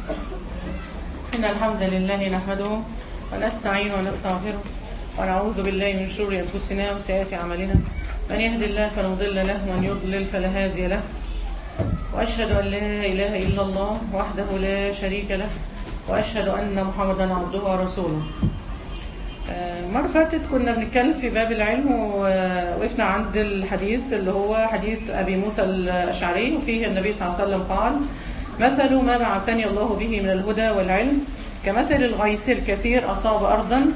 إن الحمد لله نحمده ونستعين ونستغفره ونعوذ بالله من شرور أنفسنا وسيئات أعمالنا من يهد الله فلا مضل له ومن يضلل فلا هادي له وأشهد أن لا إله إلا الله وحده لا شريك له وأشهد أن محمدا عبده ورسوله آه، المرة اللي فاتت كنا بنتكلم في باب العلم ووقفنا عند الحديث اللي هو حديث أبي موسى الأشعري وفيه النبي صلى الله عليه وسلم قال مثل ما بعثني الله به من الهدى والعلم كمثل الغيث الكثير أصاب أرضا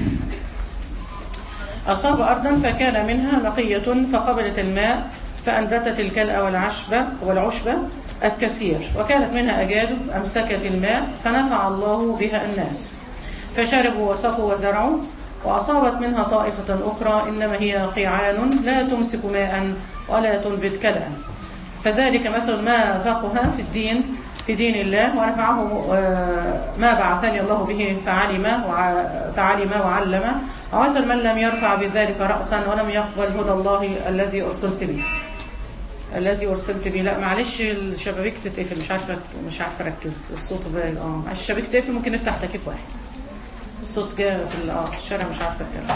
أصاب أرضا فكان منها نقية فقبلت الماء فأنبتت الكلأ والعشبة والعشبة الكثير وكانت منها أجادب أمسكت الماء فنفع الله بها الناس فشربوا وسقوا وزرعوا وأصابت منها طائفة أخرى إنما هي قيعان لا تمسك ماء ولا تنبت كلأ فذلك مثل ما فقه في الدين في دين الله ونفعه ما بعثني الله به فعلم فعلم وعلم ومثل من لم يرفع بذلك رأسا ولم يقبل هدى الله الذي أرسلت به الذي أرسلت به لا معلش الشبابيك تتقفل مش عارفة مش عارفة أركز الصوت بقى اه الشبابيك تقفل ممكن نفتح تكييف واحد الصوت جاي في اه الشارع مش عارفة أتكلم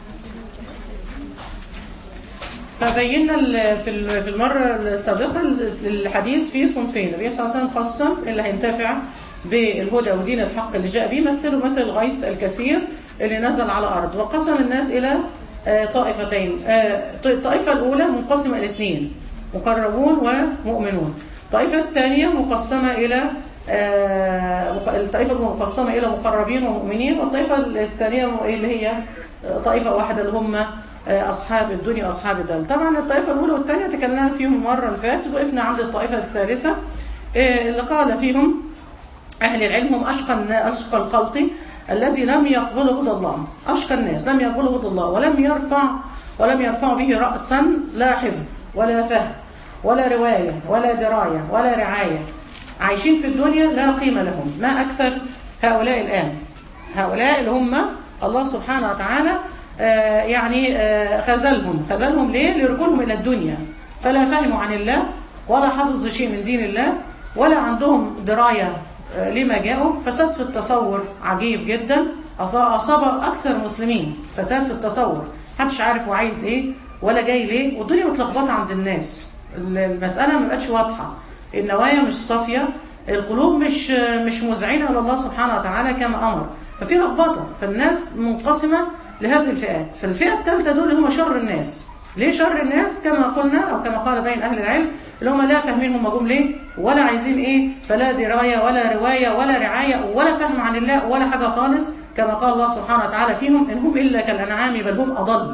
فبينا في في المرة السابقة الحديث فيه صنفين النبي صلى الله عليه وسلم قسم اللي هينتفع بالهدى ودين الحق اللي جاء به مثله مثل الغيث الكثير اللي نزل على الأرض وقسم الناس إلى طائفتين الطائفة الأولى منقسمة إلى اثنين مقربون ومؤمنون الطائفة الثانية مقسمة إلى الطائفة المقسمة إلى مقربين ومؤمنين والطائفة الثانية اللي هي طائفة واحدة اللي هم أصحاب الدنيا وأصحاب الدل طبعا الطائفة الأولى والثانية تكلمنا فيهم المرة اللي فاتت وقفنا عند الطائفة الثالثة اللي قال فيهم أهل العلم هم أشقى أشقى الخلق الذي لم يقبله هدى الله أشقى الناس لم يقبله هدى الله ولم يرفع ولم يرفع به رأسا لا حفظ ولا فهم ولا رواية ولا دراية ولا رعاية عايشين في الدنيا لا قيمة لهم ما أكثر هؤلاء الآن هؤلاء اللي هم الله سبحانه وتعالى آه يعني آه خذلهم خذلهم ليه لركونهم إلى الدنيا فلا فهموا عن الله ولا حفظوا شيء من دين الله ولا عندهم دراية آه لما جاءوا فساد في التصور عجيب جدا أصاب أكثر المسلمين فساد في التصور محدش عارف هو عايز إيه ولا جاي ليه والدنيا متلخبطة عند الناس المسألة ما بقتش واضحة النوايا مش صافية القلوب مش مش مذعنة إلى الله سبحانه وتعالى كما أمر ففي لخبطة فالناس منقسمة لهذه الفئات فالفئة الثالثة دول هم شر الناس ليه شر الناس كما قلنا أو كما قال بين أهل العلم اللي هم لا فاهمين هم جم ليه ولا عايزين إيه فلا دراية ولا رواية ولا رعاية ولا فهم عن الله ولا حاجة خالص كما قال الله سبحانه وتعالى فيهم إن هم إلا كالأنعام بل هم أضل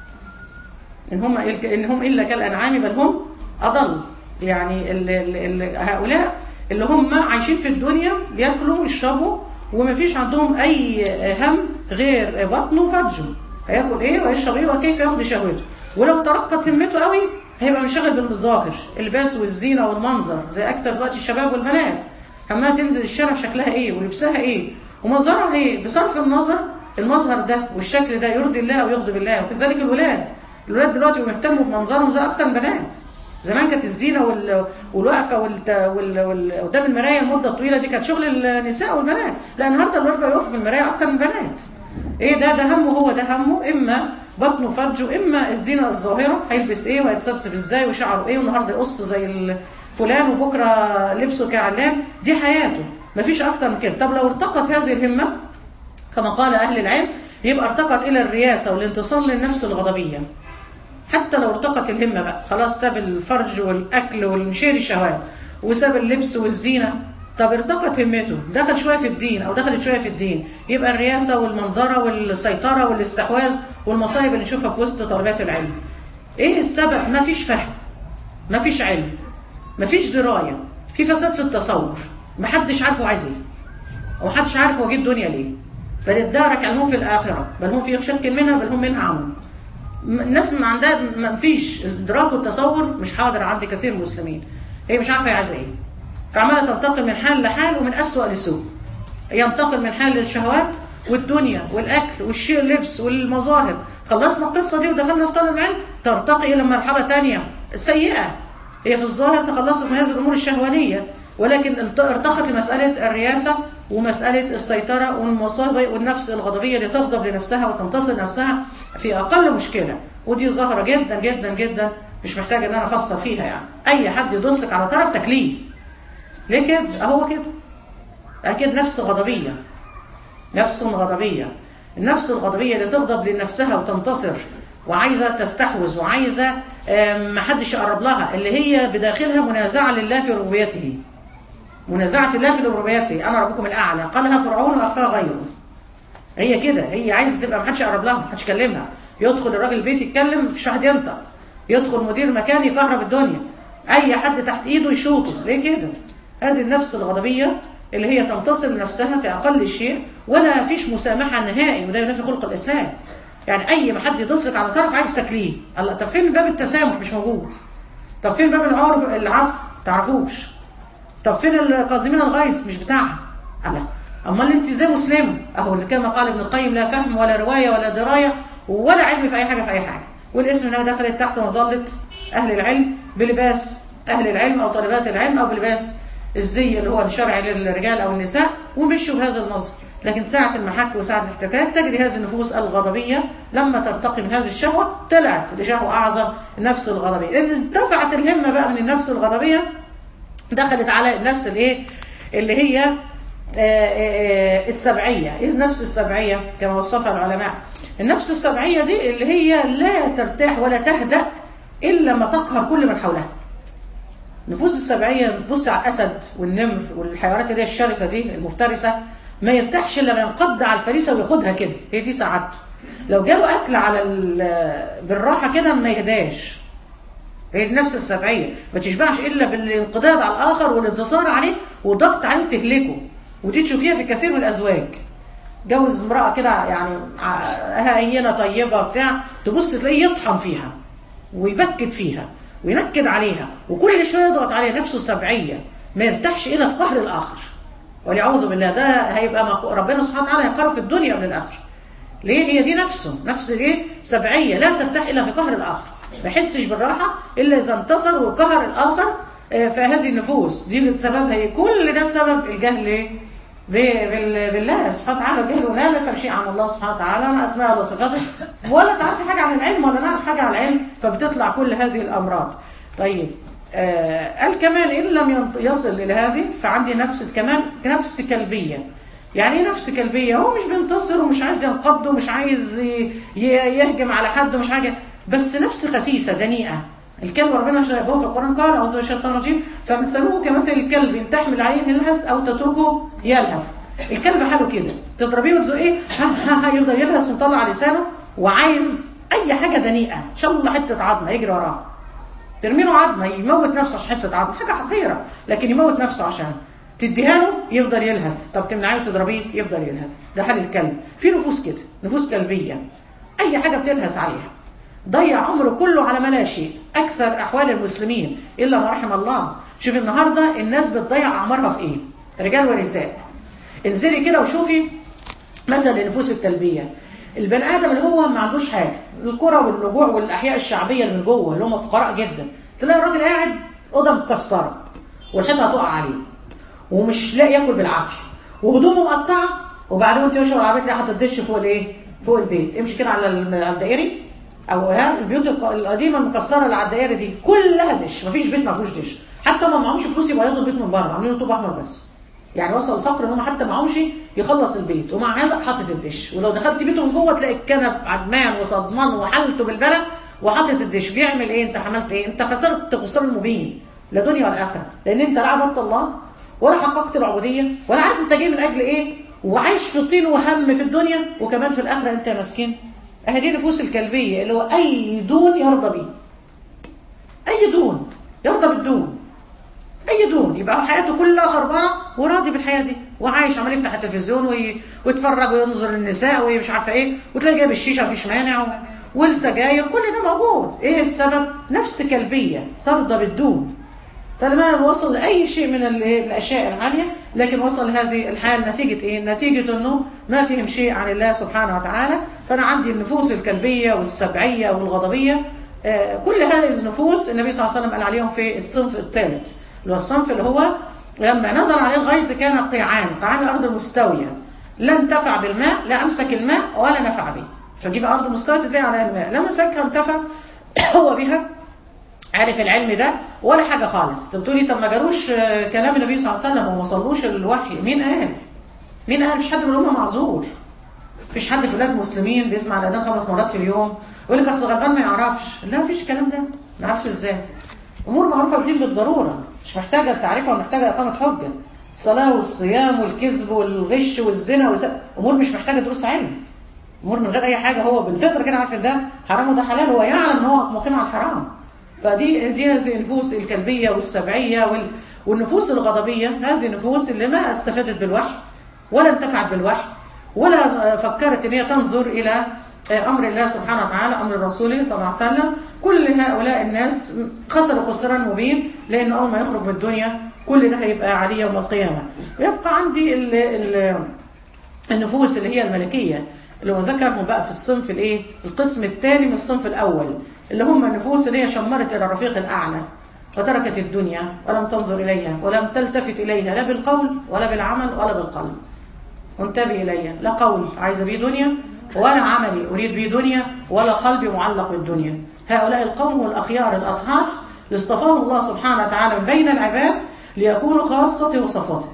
إن هم إن هم إلا كالأنعام بل هم أضل يعني ال ال ال هؤلاء اللي هم عايشين في الدنيا بياكلوا ويشربوا وما فيش عندهم أي هم غير بطنه وفرجه هياكل ايه ويشرب ايه وكيف ياخد شهوته ولو ترقت همته قوي هيبقى منشغل بالمظاهر اللباس والزينه والمنظر زي اكثر دلوقتي الشباب والبنات همها تنزل الشارع شكلها ايه ولبسها ايه ومظهرها ايه بصرف النظر المظهر ده والشكل ده يرضي الله او يغضب الله وكذلك الولاد الولاد دلوقتي بيهتموا بمنظرهم زي اكثر من البنات زمان كانت الزينه وال... والوقفه وال... وال... وال... قدام المرايه المده الطويله دي كانت شغل النساء والبنات لا النهارده الولاد بقى يقفوا في المرايه اكتر من البنات ايه ده ده همه هو ده همه اما بطنه فرجه اما الزينه الظاهره هيلبس ايه وهيتسبسب ازاي وشعره ايه والنهارده يقص زي فلان وبكره لبسه كعلان دي حياته مفيش اكتر من كده طب لو ارتقت هذه الهمه كما قال اهل العلم يبقى ارتقت الى الرياسه والانتصار للنفس الغضبيه حتى لو ارتقت الهمه بقى خلاص ساب الفرج والاكل والمشير الشهوات وساب اللبس والزينه طب ارتقت همته دخل شويه في الدين او دخلت شويه في الدين يبقى الرياسه والمنظره والسيطره والاستحواذ والمصايب اللي نشوفها في وسط طلبات العلم ايه السبب ما فيش فهم ما فيش علم ما فيش درايه في فساد في التصور ما حدش عارف هو عايز ايه ومحدش عارف هو جه الدنيا ليه بل ادارك علمهم في الاخره بل هم في شك منها بل هم منها عمون الناس ما عندها ما فيش الادراك والتصور مش حاضر عند كثير من المسلمين هي مش عارفه هي عايزه ايه فعماله تنتقل من حال لحال ومن أسوأ لسوء ينتقل من حال للشهوات والدنيا والاكل والشيء اللبس والمظاهر خلصنا القصه دي ودخلنا في طلب العلم ترتقي الى مرحله ثانيه سيئه هي في الظاهر تخلصت من هذه الامور الشهوانيه ولكن ارتقت لمسألة الرياسة ومسألة السيطرة والمصابة والنفس الغضبية اللي تغضب لنفسها وتنتصر نفسها في أقل مشكلة ودي ظاهرة جدا جدا جدا مش محتاج ان انا افصل فيها يعني اي حد يدوس لك على طرف تكليه ليه كده اهو كده اكيد نفس غضبيه نفس غضبيه النفس الغضبيه اللي تغضب لنفسها وتنتصر وعايزه تستحوذ وعايزه ما حدش يقرب لها اللي هي بداخلها منازعه لله في ربوبيته منازعه الله في ربوبيته انا ربكم الاعلى قالها فرعون واخفاها غيره هي كده هي عايزه تبقى ما حدش يقرب لها ما حدش يكلمها يدخل الراجل البيت يتكلم مفيش واحد ينطق يدخل مدير مكان يكهرب الدنيا اي حد تحت ايده يشوطه ليه كده هذه النفس الغضبيه اللي هي تنتصر لنفسها في اقل شيء ولا فيش مسامحه نهائي وده ينافي خلق الاسلام يعني اي ما حد يدوسلك على طرف عايز تكليه الله طب فين باب التسامح مش موجود طب فين باب العرف العفو تعرفوش طب فين القاذمين الغيظ مش بتاعها الله امال انت ازاي مسلمه اهو كما قال ابن القيم لا فهم ولا روايه ولا درايه ولا علم في اي حاجه في اي حاجه والاسم انها دخلت تحت مظله اهل العلم بلباس اهل العلم او طالبات العلم او بلباس الزي اللي هو الشرعي للرجال او النساء ومشوا بهذا النظر لكن ساعة المحك وساعة الاحتكاك تجد هذه النفوس الغضبية لما ترتقي من هذه الشهوة طلعت لشهوة أعظم النفس الغضبية إن دفعت الهمة بقى من النفس الغضبية دخلت على النفس الايه اللي هي آآ آآ السبعية ايه النفس السبعية كما وصفها العلماء النفس السبعية دي اللي هي لا ترتاح ولا تهدأ إلا ما تقهر كل من حولها النفوس السبعية بتبص على الأسد والنمر والحيوانات اللي هي الشرسة دي المفترسة ما يرتاحش إلا ما ينقض على الفريسة وياخدها كده هي دي سعادته لو جاله أكل على بالراحة كده ما يهداش هي النفس السبعية ما تشبعش إلا بالانقضاض على الآخر والانتصار عليه وضغط عليه وتهلكه ودي تشوفيها في كثير من الأزواج جوز امرأة كده يعني هينة طيبة بتاع تبص تلاقيه يطحن فيها ويبكت فيها وينكد عليها وكل شوية يضغط عليها نفسه سبعية ما يرتاحش إلا في قهر الآخر وليعوذ بالله ده هيبقى ربنا سبحانه وتعالى هيقهره في الدنيا قبل الآخر ليه هي دي نفسه نفس ايه سبعية لا ترتاح إلا في قهر الآخر ما يحسش بالراحة إلا إذا انتصر وقهر الآخر في هذه النفوس دي سببها ايه كل ده السبب الجهل ايه بالله سبحانه وتعالى الجهل لا نفهم شيء عن الله سبحانه وتعالى ما اسماء الله وصفاته ولا تعرفي حاجه عن العلم ولا نعرف حاجه عن العلم فبتطلع كل هذه الامراض طيب آه قال كمان ان لم يصل الى هذه فعندي نفس كمان نفس كلبيه يعني ايه نفس كلبيه هو مش بينتصر ومش عايز ينقض ومش عايز يهجم على حد ومش حاجه بس نفس خسيسه دنيئه الكلب ربنا شبهه في القرآن قال أعوذ بالله من الشيطان الرجيم فمثله كمثل الكلب إن تحمل عليه يلهث أو تتركه يلهث الكلب حاله كده تضربيه وتزقيه ها ها ها يفضل يلهث ومطلع لسانه وعايز أي حاجة دنيئة إن شاء الله حتة عظمة يجري وراها ترمي له عظمة يموت نفسه عشان حتة عظمة حاجة حقيرة لكن يموت نفسه عشان تديها له يفضل يلهث طب تمنعيه وتضربيه يفضل يلهث ده حال الكلب في نفوس كده نفوس كلبية أي حاجة بتلهث عليها ضيع عمره كله على ما لا شيء أكثر أحوال المسلمين إلا ما رحم الله شوف النهاردة الناس بتضيع أعمارها في إيه رجال ونساء انزلي كده وشوفي مثلا النفوس الكلبية البني آدم اللي هو ما عندوش حاجة القرى والرجوع والأحياء الشعبية اللي من جوه اللي هم فقراء جدا تلاقي الراجل قاعد أوضة مكسرة والحيطة هتقع عليه ومش لاقي ياكل بالعافية وهدومه مقطعة وبعدين وانت ماشي العربية تلاقي حاطط دش فوق الايه؟ فوق البيت امشي كده على الدائري او ها البيوت القديمه المكسره اللي على الدائره دي كلها دش مفيش بيت ما فيهوش دش حتى ما معهمش فلوس يبيضوا البيت من بره عاملين طوب احمر بس يعني وصل الفقر ان هم حتى معهمش يخلص البيت ومع هذا حاطط الدش ولو دخلت بيته من جوه تلاقي الكنب عدمان وصدمان وحالته بالبلد وحاطط الدش بيعمل ايه انت عملت ايه انت خسرت خسران مبين لا دنيا ولا اخره لان انت لا عبدت الله ولا حققت العبوديه ولا عارف انت جاي من اجل ايه وعايش في طين وهم في الدنيا وكمان في الاخره انت يا مسكين اهي دي نفوس الكلبية اللي هو أي دون يرضى به أي دون يرضى بالدون أي دون يبقى حياته كلها خربانة وراضي بالحياة دي وعايش عمال يفتح التلفزيون وي... ويتفرج وينظر للنساء ومش عارفة إيه وتلاقي جايب الشيشة مفيش مانع و... والسجاير كل ده موجود إيه السبب؟ نفس كلبية ترضى بالدون فلما وصل لأي شيء من الأشياء العالية لكن وصل هذه الحال نتيجة إيه؟ نتيجة أنه ما فهم شيء عن الله سبحانه وتعالى فأنا عندي النفوس الكلبية والسبعية والغضبية آه كل هذه النفوس النبي صلى الله عليه وسلم قال عليهم في الصنف الثالث اللي هو الصنف اللي هو لما نزل عليه الغيث كان قيعان قيعان الارض المستويه لا انتفع بالماء لا امسك الماء ولا نفع به فجيب ارض مستويه تلاقي عليها الماء لا مسكها انتفع هو بها عارف العلم ده ولا حاجه خالص تقولي طب ما جالوش كلام النبي صلى الله عليه وسلم وما وصلوش الوحي مين قال مين قال مفيش حد من الامه معذور مفيش حد في بلاد المسلمين بيسمع الاذان خمس مرات في اليوم يقول لك اصل غلبان ما يعرفش لا مفيش الكلام ده ما يعرفش ازاي امور معروفه بدين بالضروره مش محتاجه تعريفها ومحتاجه اقامه حجه الصلاه والصيام والكذب والغش والزنا والس... امور مش محتاجه دروس علم امور من غير اي حاجه هو بالفطره كده عارف ده حرام وده حلال هو يعلم ان هو مقيم على الحرام فدي دي هذه النفوس الكلبيه والسبعيه وال... والنفوس الغضبيه هذه النفوس اللي ما استفادت بالوحي ولا انتفعت بالوحي ولا فكرت ان هي تنظر الى امر الله سبحانه وتعالى امر رسوله صلى الله عليه وسلم كل هؤلاء الناس خسروا خسران مبين لان اول ما يخرج من الدنيا كل ده هيبقى عليه يوم القيامه ويبقى عندي ال ال النفوس اللي هي الملكيه اللي هو ذكرهم بقى في الصنف الايه القسم الثاني من الصنف الاول اللي هم النفوس اللي هي شمرت الى الرفيق الاعلى وتركت الدنيا ولم تنظر اليها ولم تلتفت اليها لا بالقول ولا بالعمل ولا بالقلب وانتبه اليها لا قول عايزه بيه دنيا ولا عملي اريد بيه دنيا ولا قلبي معلق بالدنيا هؤلاء القوم الاخيار الاطهار اللي اصطفاهم الله سبحانه وتعالى من بين العباد ليكونوا خاصته وصفاته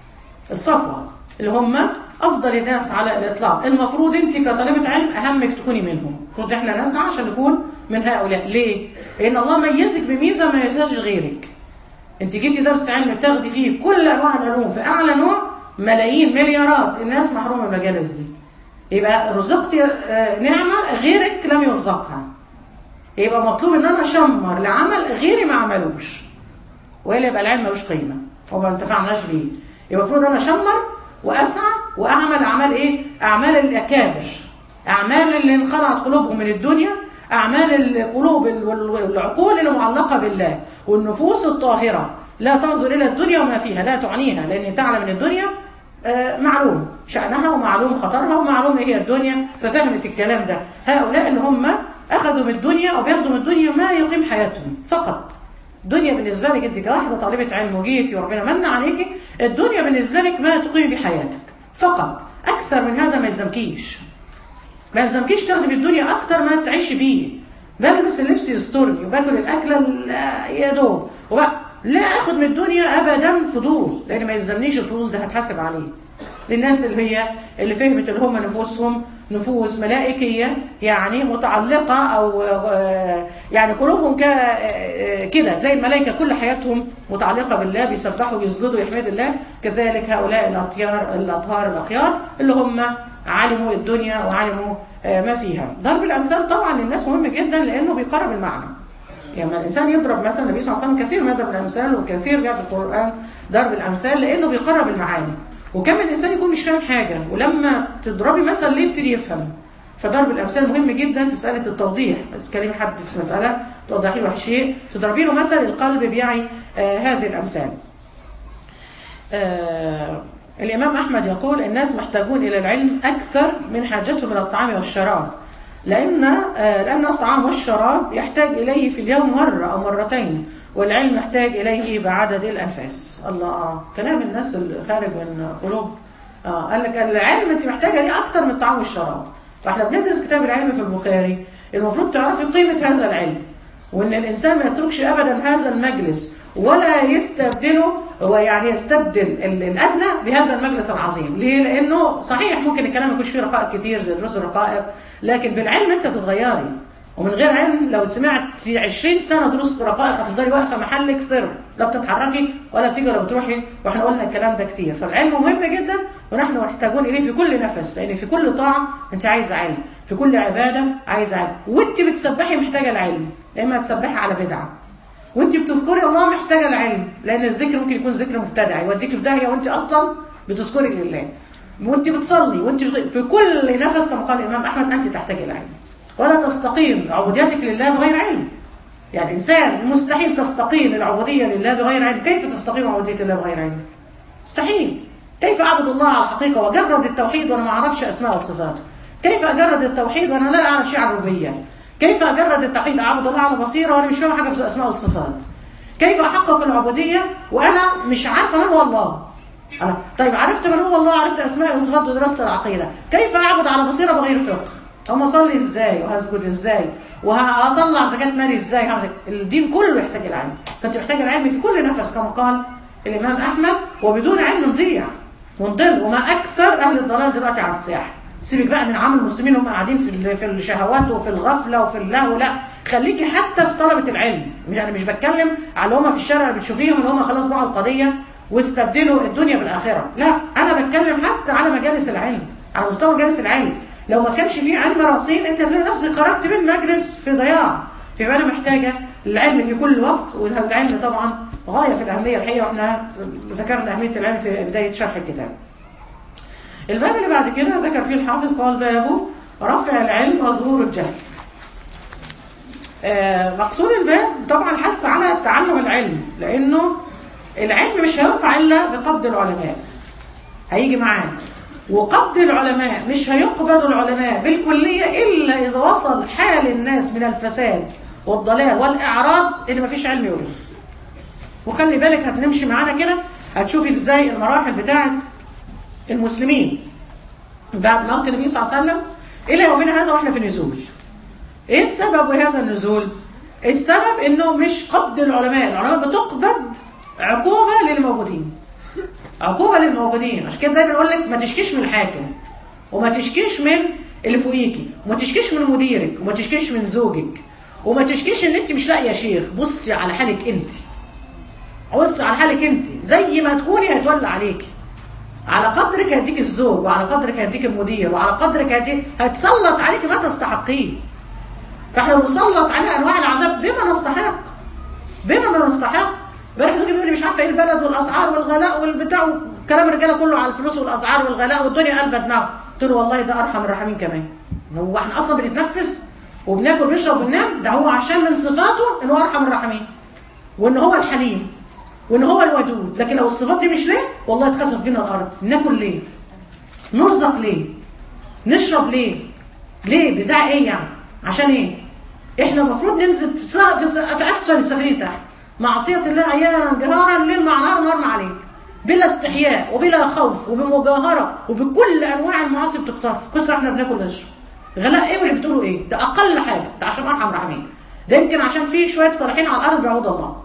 الصفوه اللي هم افضل الناس على الاطلاق المفروض انت كطالبه علم اهمك تكوني منهم المفروض احنا نسعى عشان نكون من هؤلاء ليه لان الله ميزك بميزه ما يميزهاش غيرك انت جيتي درس علم تاخدي فيه كل انواع العلوم في اعلى نوع ملايين مليارات الناس محرومه من المجالس دي يبقى رزقتي نعمه غيرك لم يرزقها يبقى مطلوب ان انا اشمر لعمل غيري ما عملوش والا يبقى العلم ملوش قيمه وما انتفعناش بيه يبقى المفروض انا اشمر واسعى واعمل اعمال ايه اعمال الاكابر اعمال اللي انخلعت قلوبهم من الدنيا اعمال القلوب والعقول اللي معلقه بالله والنفوس الطاهره لا تنظر الى الدنيا وما فيها لا تعنيها لان تعلم ان الدنيا معلوم شأنها ومعلوم خطرها ومعلوم هي الدنيا ففهمت الكلام ده هؤلاء اللي هم أخذوا من الدنيا أو بياخدوا من الدنيا ما يقيم حياتهم فقط الدنيا بالنسبة لك أنت كواحدة طالبة علم وجيتي وربنا من عليكي الدنيا بالنسبة لك ما تقيم بحياتك فقط أكثر من هذا ما يلزمكيش ما يلزمكيش تاخدي بالدنيا أكثر ما تعيشي بيه بلبس اللبس يسترني وباكل الأكلة يا دوب وبقى لا اخد من الدنيا ابدا فضول لان ما يلزمنيش الفضول ده هتحاسب عليه للناس اللي هي اللي فهمت اللي هم نفوسهم نفوس ملائكيه يعني متعلقه او يعني قلوبهم كده زي الملائكه كل حياتهم متعلقه بالله بيسبحوا ويسجدوا يحمد الله كذلك هؤلاء الاطيار الاطهار الاخيار اللي هم علموا الدنيا وعلموا ما فيها ضرب الامثال طبعا للناس مهم جدا لانه بيقرب المعنى يعني الإنسان يضرب مثلا النبي صلى الله عليه وسلم كثير ما يضرب الأمثال وكثير جاء في القرآن ضرب الأمثال لأنه بيقرب المعاني وكم الإنسان يكون مش فاهم حاجة ولما تضربي مثل ليه يبتدي يفهم فضرب الأمثال مهم جدا في مسألة التوضيح بس تكلمي حد في مسألة توضحي له شيء تضربي له مثل القلب بيعي آه هذه الأمثال آه الإمام أحمد يقول الناس محتاجون إلى العلم أكثر من حاجتهم إلى الطعام والشراب لأن لأن الطعام والشراب يحتاج إليه في اليوم مرة أو مرتين والعلم يحتاج إليه بعدد الأنفاس الله آه. كلام الناس اللي خارج من قلوب آه. قال لك العلم أنت محتاجة ليه أكتر من الطعام والشراب فإحنا بندرس كتاب العلم في البخاري المفروض تعرفي قيمة هذا العلم وإن الإنسان ما يتركش أبدا هذا المجلس ولا يستبدله ويعني يستبدل الأدنى بهذا المجلس العظيم ليه؟ لأنه صحيح ممكن الكلام ما يكونش فيه رقائق كتير زي دروس الرقائق لكن بالعلم أنت تتغيري ومن غير علم لو سمعت 20 سنة دروس رقائق هتفضلي واقفة محلك سر لا بتتحركي ولا بتيجي ولا بتروحي واحنا قلنا الكلام ده كتير فالعلم مهم جدا ونحن محتاجون إليه في كل نفس لأن يعني في كل طاعة أنت عايزة علم في كل عبادة عايزة علم وأنت بتسبحي محتاجة العلم يا إما هتسبحي على بدعة وانت بتذكري الله محتاجه العلم لان الذكر ممكن يكون ذكر مبتدع يوديك في داهيه وانت اصلا بتذكري لله وانت بتصلي وانت بت... في كل نفس كما قال الامام احمد انت تحتاج العلم ولا تستقيم عبوديتك لله بغير علم يعني انسان مستحيل تستقيم العبوديه لله بغير علم كيف تستقيم عبوديه الله بغير علم مستحيل كيف اعبد الله على الحقيقه واجرد التوحيد وانا ما اعرفش اسماء وصفاته كيف اجرد التوحيد وانا لا اعرف شيء عن الربوبيه كيف اجرد التوحيد اعبد الله على بصيره وانا مش فاهم حاجه في الاسماء والصفات كيف احقق العبوديه وانا مش عارفه من هو الله أنا طيب عرفت من هو الله عرفت اسماء وصفات ودراسه العقيده كيف اعبد على بصيره بغير فقه هم اصلي ازاي وهسجد ازاي وهطلع زكاه مالي ازاي هعمل الدين كله يحتاج العلم فانت محتاج العلم في كل نفس كما قال الامام احمد وبدون علم نضيع ونضل وما اكثر اهل الضلال دلوقتي على الساحه سيبك بقى من عام المسلمين هم قاعدين في في الشهوات وفي الغفله وفي اللهو لا خليكي حتى في طلبه العلم يعني مش بتكلم على اللي هم في الشارع اللي بتشوفيهم اللي هم خلاص باعوا القضيه واستبدلوا الدنيا بالاخره لا انا بتكلم حتى على مجالس العلم على مستوى مجالس العلم لو ما كانش فيه علم رصين انت هتلاقي نفسك خرجت من مجلس في ضياع فيبقى انا محتاجه العلم في كل وقت والعلم طبعا غايه في الاهميه الحقيقه واحنا ذكرنا اهميه العلم في بدايه شرح الكتاب الباب اللي بعد كده ذكر فيه الحافظ قال بابه رفع العلم وظهور الجهل آه مقصود الباب طبعا الحث على تعلم العلم لانه العلم مش هيرفع الا بقبض العلماء هيجي معانا وقبض العلماء مش هيقبض العلماء بالكلية إلا إذا وصل حال الناس من الفساد والضلال والإعراض إن مفيش علم يقول وخلي بالك هتنمشي معانا كده هتشوفي ازاي المراحل بتاعت المسلمين بعد موت النبي صلى الله عليه وسلم إلى يومنا هذا وإحنا في نزول إيه السبب هذا النزول؟ السبب إنه مش قبض العلماء العلماء بتقبض عقوبة للموجودين عقوبة للموجودين عشان كده دايما اقول لك ما تشكيش من الحاكم وما تشكيش من اللي فوقيكي وما تشكيش من مديرك وما تشكيش من زوجك وما تشكيش ان انت مش لاقيه شيخ بصي على حالك انت بصي على حالك انت زي ما تكوني هيتولى عليكي على قدرك هيديك الزوج وعلى قدرك هيديك المدير وعلى قدرك هيديك هتسلط عليك ما تستحقيه فاحنا بنسلط علينا انواع العذاب بما نستحق بما ما نستحق امبارح زوجي بيقول لي مش عارفه ايه البلد والاسعار والغلاء والبتاع وكلام الرجاله كله على الفلوس والاسعار والغلاء والدنيا قلبت دماغه قلت له والله ده ارحم الراحمين كمان هو احنا اصلا بنتنفس وبناكل ونشرب وننام ده هو عشان من صفاته انه ارحم الراحمين وان هو الحليم وان هو الودود لكن لو الصفات دي مش ليه والله اتخسف فينا الارض ناكل ليه نرزق ليه نشرب ليه ليه بتاع ايه يعني عشان ايه احنا المفروض ننزل في اسفل السفينه تحت معصية الله عيانا جهارا ليل مع نهار نار مع عليك بلا استحياء وبلا خوف وبمجاهرة وبكل أنواع المعاصي بتقترف كسر احنا بناكل ونشرب غلاء ايه واللي بتقولوا ايه ده أقل حاجة ده عشان أرحم راحمين ده يمكن عشان في شوية صالحين على الأرض بيعود الله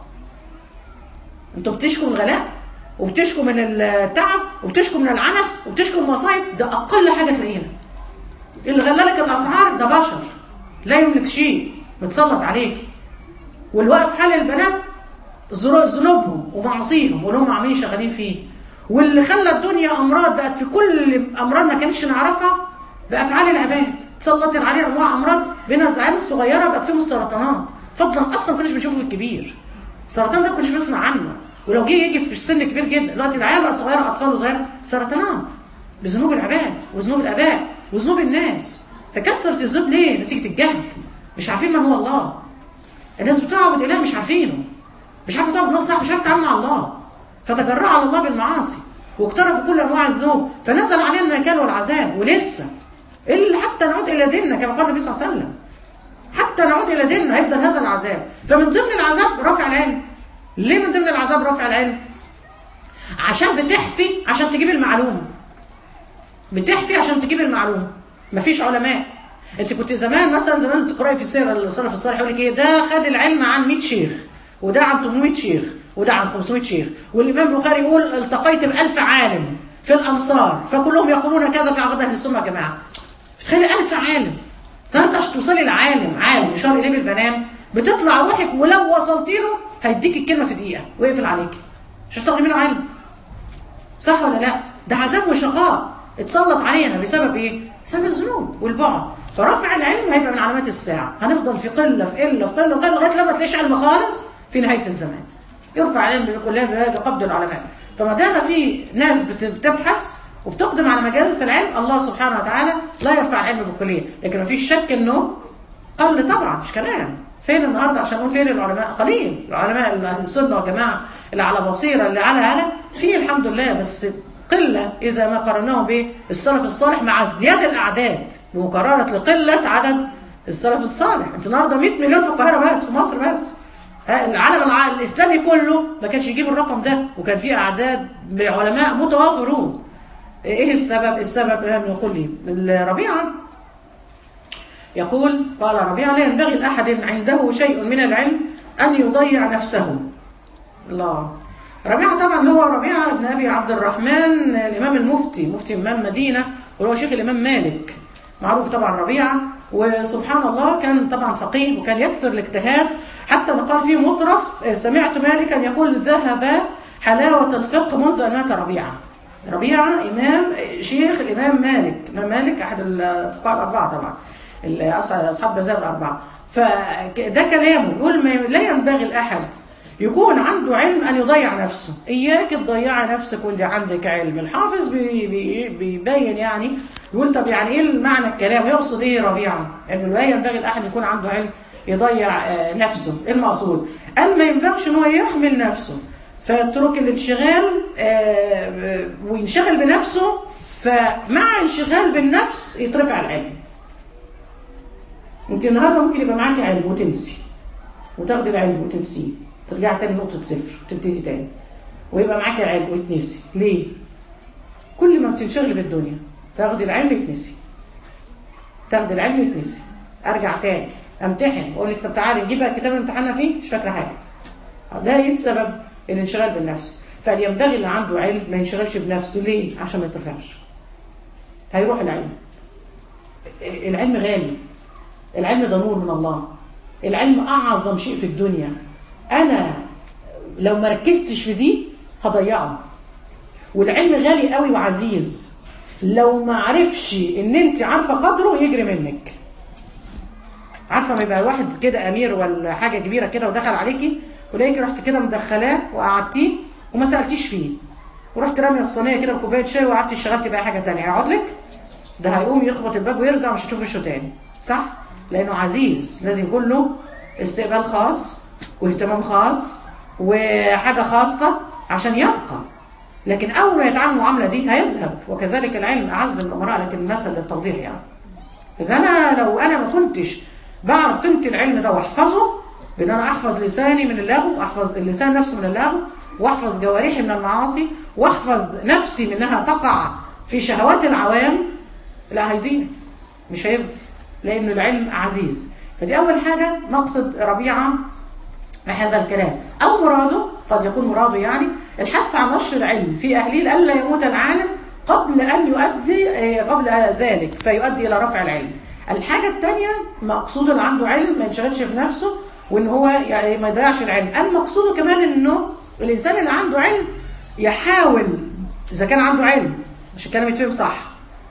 انتوا بتشكوا من الغلاء وبتشكوا من التعب وبتشكوا من العنس وبتشكوا من المصايب ده أقل حاجة تلاقيها اللي غلالك الأسعار ده بشر لا يملك شيء متسلط عليك والوقف حال البنات ذنوبهم ومعاصيهم واللي هم عاملين شغالين فيه واللي خلى الدنيا امراض بقت في كل امراض ما كانتش نعرفها بافعال العباد تسلط عليها انواع امراض بين العيال الصغيره بقت فيهم السرطانات فضلا اصلا ما كناش بنشوفه في الكبير السرطان ده ما كناش بنسمع عنه ولو جه يجي في السن كبير جدا دلوقتي العيال بقت صغيره اطفال صغيره سرطانات بذنوب العباد وذنوب الاباء وذنوب الناس فكثرت الذنوب ليه؟ نتيجه الجهل مش عارفين من هو الله الناس بتعبد اله مش عارفينه مش عارفه تعبد الله صح مش عارفه تتعامل مع الله فتجرأ على الله بالمعاصي واقترفوا كل انواع الذنوب فنزل علينا النكال والعذاب ولسه الا حتى نعود الى ديننا كما قال النبي صلى الله عليه وسلم حتى نعود الى ديننا هيفضل هذا العذاب فمن ضمن العذاب رفع العلم ليه من ضمن العذاب رفع العلم عشان بتحفي عشان تجيب المعلومه بتحفي عشان تجيب المعلومه مفيش علماء انت كنت زمان مثلا زمان تقراي في سير السلف الصالح يقول لك ايه ده خد العلم عن 100 شيخ وده عن 800 شيخ وده عن 500 شيخ والإمام البخاري يقول التقيت بألف عالم في الأمصار فكلهم يقولون كذا في عقيدة أهل السنة يا جماعة تخيلي ألف عالم النهارده عشان توصلي لعالم عالم يشار إليه بالبنان بتطلع روحك ولو وصلت له هيديك الكلمة في دقيقة ويقفل عليك مش هتاخدي منه علم صح ولا لا؟ ده عذاب وشقاء اتسلط علينا بسبب ايه؟ بسبب الذنوب والبعد فرفع العلم هيبقى من علامات الساعة هنفضل في قلة في قلة في قلة في قلة لغاية لما تلاقيش علم خالص في نهاية الزمان يرفع العلم كلها بهذا قبض العلماء فما دام في ناس بتبحث وبتقدم على مجالس العلم الله سبحانه وتعالى لا يرفع العلم بالكلية لكن ما فيش شك انه قل طبعا مش كلام فين النهارده عشان نقول فين العلماء قليل العلماء اهل السنه والجماعه اللي على بصيره اللي على على في الحمد لله بس قله اذا ما قارناه بالسلف الصالح مع ازدياد الاعداد بمقارنه لقله عدد السلف الصالح انت النهارده 100 مليون في القاهره بس في مصر بس العالم الع- الاسلامي كله ما كانش يجيب الرقم ده وكان فيه اعداد علماء متوافرون ايه السبب السبب يقول لي الربيعه يقول قال ربيعه لا ينبغي لاحد عنده شيء من العلم ان يضيع نفسه الله ربيعه طبعا هو ربيعه بن ابي عبد الرحمن الامام المفتي مفتي امام مدينه وهو شيخ الامام مالك معروف طبعا ربيعه وسبحان الله كان طبعا فقيه وكان يكثر الاجتهاد حتى قال فيه مطرف سمعت مالكا يقول ذهب حلاوه الفقه منذ ان مات ربيعه ربيعه امام شيخ الامام مالك الامام مالك احد الفقهاء الاربعه طبعا اصحاب مذاهب الاربعه فده كلامه يقول ما لا ينبغي الاحد يكون عنده علم ان يضيع نفسه اياك تضيعي نفسك وانت عندك علم الحافظ بي بي بيبين يعني يقول طب يعني ايه معنى الكلام يقصد ايه ربيعه انه لا ينبغي الاحد يكون عنده علم يضيع آه، نفسه ايه المقصود قال ما ينبغيش ان هو يحمل نفسه فيترك الانشغال آه، وينشغل بنفسه فمع انشغال بالنفس يترفع العلم ممكن النهارده ممكن يبقى معاكي علم وتنسي وتاخدي العلم وتنسيه ترجع تاني نقطة صفر تبتدي تاني ويبقى معاك العلم وتنسي ليه؟ كل ما بتنشغل بالدنيا تاخدي العلم يتنسي تاخدي العلم يتنسي ارجع تاني امتحن اقول لك طب تعالي نجيب بقى الكتاب اللي امتحنا فيه مش فاكره حاجه ده ايه السبب؟ الانشغال بالنفس فينبغي اللي عنده علم ما ينشغلش بنفسه ليه؟ عشان ما يترفعش هيروح العلم العلم غالي العلم ده نور من الله العلم اعظم شيء في الدنيا انا لو ما ركزتش في دي هضيعه والعلم غالي قوي وعزيز لو ما عرفش ان انت عارفه قدره يجري منك عارفه ما يبقى واحد كده امير ولا حاجه كبيره كده ودخل عليكي ولقيتي رحت كده مدخلاه وقعدتيه وما سالتيش فيه ورحت راميه الصينيه كده بكوبايه شاي وقعدتي اشتغلتي بقى حاجه ثانيه هيقعد لك ده هيقوم يخبط الباب ويرزع ومش هتشوف وشه تاني صح لانه عزيز لازم يكون له استقبال خاص واهتمام خاص وحاجه خاصه عشان يبقى لكن اول ما يتعامل المعامله دي هيذهب وكذلك العلم اعز من الامراء لكن مثل للتوضيح يعني اذا انا لو انا ما كنتش بعرف قيمه العلم ده واحفظه بان انا احفظ لساني من اللغو واحفظ اللسان نفسه من اللغو واحفظ جوارحي من المعاصي واحفظ نفسي من انها تقع في شهوات العوام لا هيضيع مش هيفضل لان العلم عزيز فدي اول حاجه مقصد ربيعه هذا الكلام او مراده قد يكون مراده يعني الحث على نشر العلم في اهليه الا يموت العالم قبل ان يؤدي آه، قبل ذلك فيؤدي الى رفع العلم الحاجه الثانيه مقصود اللي عنده علم ما ينشغلش بنفسه وان هو يعني ما يضيعش العلم المقصود كمان انه الانسان اللي عنده علم يحاول اذا كان عنده علم عشان الكلام يتفهم صح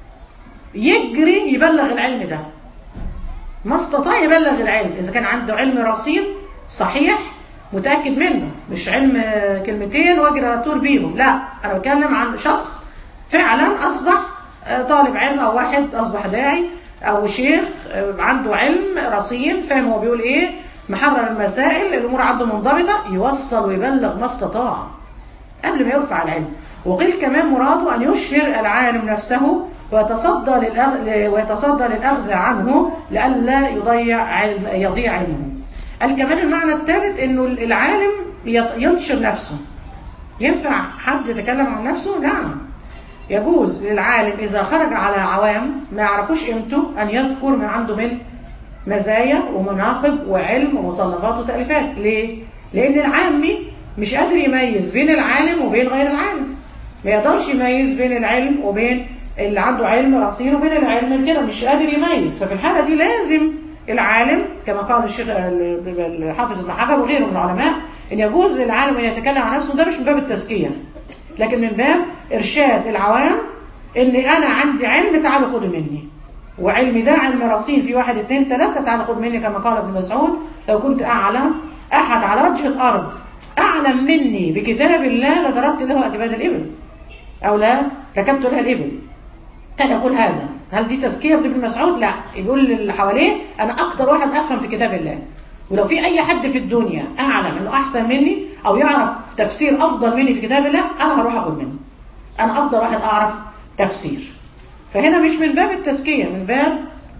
يجري يبلغ العلم ده ما استطاع يبلغ العلم اذا كان عنده علم رصين صحيح متاكد منه مش علم آه، كلمتين واجري اتور بيهم لا انا بتكلم عن شخص فعلا اصبح آه، طالب علم او واحد اصبح داعي او شيخ آه، عنده علم رصين فاهم هو بيقول ايه محرر المسائل الامور عنده منضبطه يوصل ويبلغ ما استطاع قبل ما يرفع العلم وقيل كمان مراده أن يشهر العالم نفسه ويتصدى للأغ... ويتصدى للأخذ عنه لئلا يضيع علم... يضيع علمه قال كمان المعنى الثالث انه العالم يط- ينشر نفسه ينفع حد يتكلم عن نفسه نعم يجوز للعالم اذا خرج على عوام ما يعرفوش قيمته ان يذكر ما عنده من مزايا ومناقب وعلم ومصنفات وتأليفات ليه؟ لأن العامي مش قادر يميز بين العالم وبين غير العالم ما يقدرش يميز بين العلم وبين اللي عنده علم رصين وبين العلم كده مش قادر يميز ففي الحالة دي لازم العالم كما قال الشيخ الحافظ ابن حجر وغيره من العلماء ان يجوز للعالم ان يتكلم عن نفسه ده مش من باب التزكيه لكن من باب ارشاد العوام ان انا عندي علم تعالوا خدوا مني وعلمي ده علم رصين في واحد اتنين تلاته تعالوا خد مني كما قال ابن مسعود لو كنت اعلم احد على وجه الارض اعلم مني بكتاب الله لضربت له اجباد الابل او لا ركبت لها الابل كان يقول هذا هل دي تزكيه لابن مسعود لا يقول اللي حواليه انا اكتر واحد افهم في كتاب الله ولو في اي حد في الدنيا اعلم انه احسن مني او يعرف تفسير افضل مني في كتاب الله انا هروح اخد منه انا افضل واحد اعرف تفسير فهنا مش من باب التزكيه من باب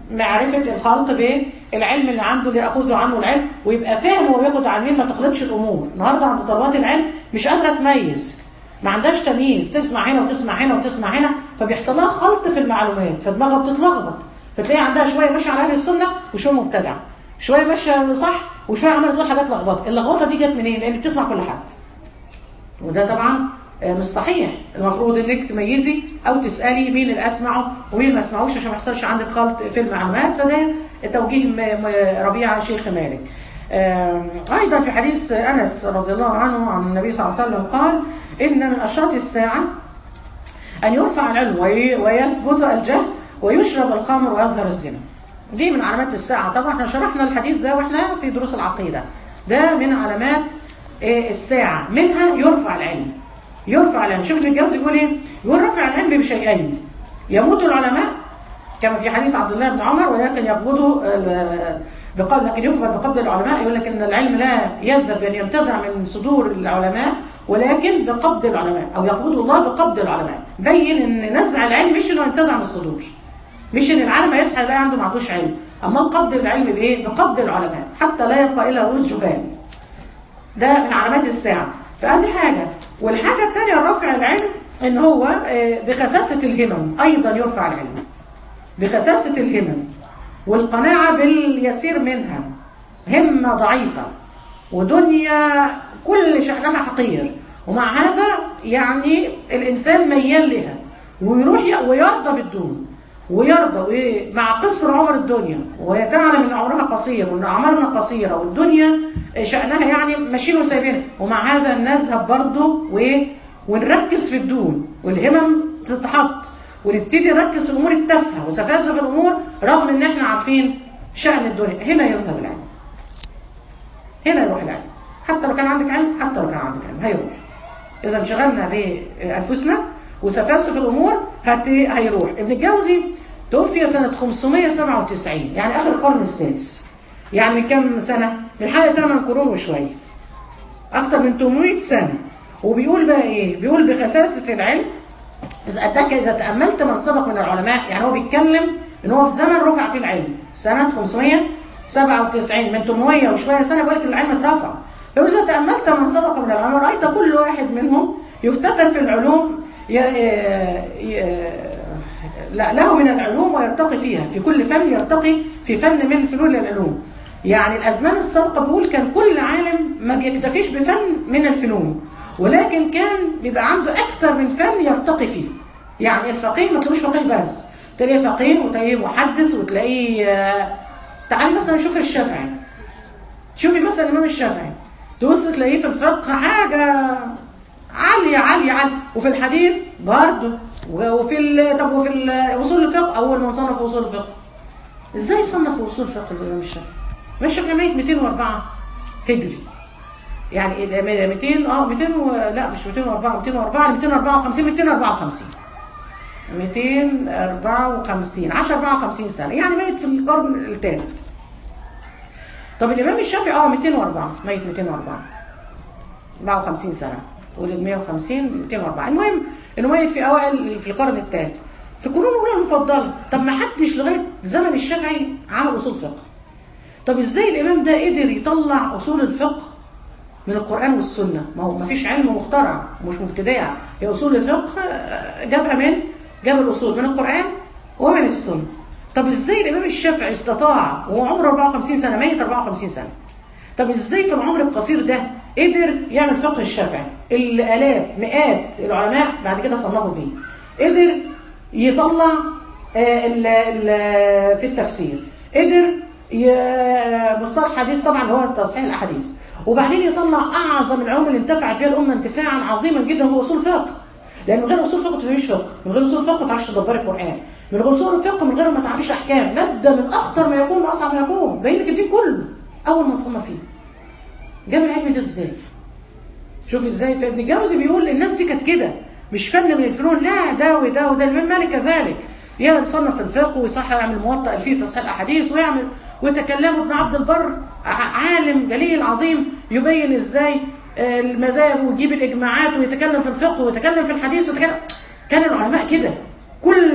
معرفة الخلط بالعلم اللي عنده اللي يأخذه عنه العلم ويبقى فاهم هو بياخد عن مين ما تخلطش الأمور النهاردة عند طلبات العلم مش قادرة تميز ما عندهاش تمييز تسمع هنا وتسمع هنا وتسمع هنا فبيحصل لها خلط في المعلومات فدماغها بتتلخبط فتلاقي عندها شوية ماشية على أهل السنة وشوية مبتدع شوية ماشية صح وشوية عمالة تقول حاجات لخبطة اللخبطة دي جت منين؟ لأن بتسمع كل حد وده طبعا مش صحيح المفروض انك تميزي او تسالي مين اللي اسمعه ومين اللي ما اسمعوش عشان ما يحصلش عندك خلط في المعلومات فده توجيه ربيعه شيخ مالك ايضا في حديث انس رضي الله عنه عن النبي صلى الله عليه وسلم قال ان من اشراط الساعه ان يرفع العلم ويثبت الجهل ويشرب الخمر ويظهر الزنا دي من علامات الساعه طبعا احنا شرحنا الحديث ده واحنا في دروس العقيده ده من علامات الساعه منها يرفع العلم يرفع العلم شوف الجوز يقول ايه يقول رفع العلم بشيئين يموت العلماء كما في حديث عبد الله بن عمر ولكن يقبضه بقبض لكن يقبض بقبض العلماء يقول لك ان العلم لا يذهب بان ينتزع من صدور العلماء ولكن بقبض العلماء او يقبضه الله بقبض العلماء بين ان نزع العلم مش انه ينتزع من الصدور مش ان العالم يسعى يلاقي عنده ما عندوش علم اما قبض العلم بايه بقبض العلماء حتى لا يبقى الا رؤوس جبال ده من علامات الساعه فادي حاجه والحاجة الثانية رفع العلم ان هو بخساسة الهمم ايضا يرفع العلم بخساسة الهمم والقناعة باليسير منها همة ضعيفة ودنيا كل شأنها حقير ومع هذا يعني الإنسان ميال لها ويروح ويرضى بالدون ويرضى مع قصر عمر الدنيا ويتعلم ان عمرها قصير وان اعمارنا قصيره والدنيا شانها يعني ماشيين وسايبينها ومع هذا نذهب برضه ونركز في الدون والهمم تتحط ونبتدي نركز في الامور التافهه وسفاسف الامور رغم ان احنا عارفين شان الدنيا هنا يذهب العلم هنا يروح العلم حتى لو كان عندك علم حتى لو كان عندك علم هيروح اذا انشغلنا بانفسنا وسفاسف الامور هت... هيروح ابن الجوزي توفي سنة 597 يعني آخر القرن السادس يعني كم سنة؟ من حوالي 8 قرون وشوية أكتر من 800 سنة وبيقول بقى إيه؟ بيقول بخساسة العلم إذا أداك إذا تأملت من سبق من العلماء يعني هو بيتكلم إن هو في زمن رفع فيه العلم سنة 597 من 800 وشوية سنة بيقول لك العلم اترفع فإذا تأملت من سبق من العلماء رأيت كل واحد منهم يفتتن في العلوم ي... ي... لا له من العلوم ويرتقي فيها في كل فن يرتقي في فن من فنون العلوم يعني الأزمان السابقة بيقول كان كل عالم ما بيكتفيش بفن من الفنون ولكن كان بيبقى عنده أكثر من فن يرتقي فيه يعني الفقيه ما تلاقوش فقيه بس تلاقيه فقيه وتلاقيه محدث وتلاقيه تعالي مثلا شوفي الشافعي شوفي مثلا الإمام الشافعي توصل تلاقيه في الفقه حاجة عالية عالية عالية وفي الحديث برضه وفي ال... طب وفي ال... اصول الفقه اول من صنف اصول الفقه ازاي صنف اصول الفقه الامام الشافعي الامام الشافعي ميت 204 هجري يعني 200 اه 200 و... لا مش 204 204 254 254 254 10 54 سنه يعني ميت في القرن الثالث طب الامام الشافعي اه 204 ميت 204 54 سنه ولد 150 204 المهم انه ميت في اوائل في القرن الثالث في القرون الاولى المفضله طب ما حدش لغايه زمن الشافعي عمل اصول فقه طب ازاي الامام ده قدر يطلع اصول الفقه من القران والسنه ما هو ما فيش علم مخترع مش مبتدع هي اصول الفقه جابها من جاب الاصول من القران ومن السنه طب ازاي الامام الشافعي استطاع وهو عمره 54 سنه ميت 54 سنه طب ازاي في العمر القصير ده قدر يعمل فقه الشافعي الالاف مئات العلماء بعد كده صنفوا فيه قدر يطلع ال ال في التفسير قدر مصطلح حديث طبعا هو تصحيح الاحاديث وبعدين يطلع اعظم العلوم اللي انتفعت بها الامه انتفاعا عظيما جدا هو اصول الفقه لان من غير اصول فقه ما تفهميش فقه من غير اصول فقه ما تعرفش تدبري القران من غير اصول الفقه من غير ما تعرفيش احكام ماده من اخطر ما يكون واصعب ما يكون باين لك الدين كله اول ما صنف فيه جاب العلم ده ازاي شوف ازاي فابن الجوزي بيقول الناس دي كانت كده مش فن من الفنون لا ده وده وده الامام مالك كذلك يصنف الفقه ويصحح يعمل موطأ فيه تصحيح الاحاديث ويعمل ويتكلم ابن عبد البر عالم جليل عظيم يبين ازاي المذاهب ويجيب الاجماعات ويتكلم في الفقه ويتكلم في الحديث ويتكلم كان العلماء كده كل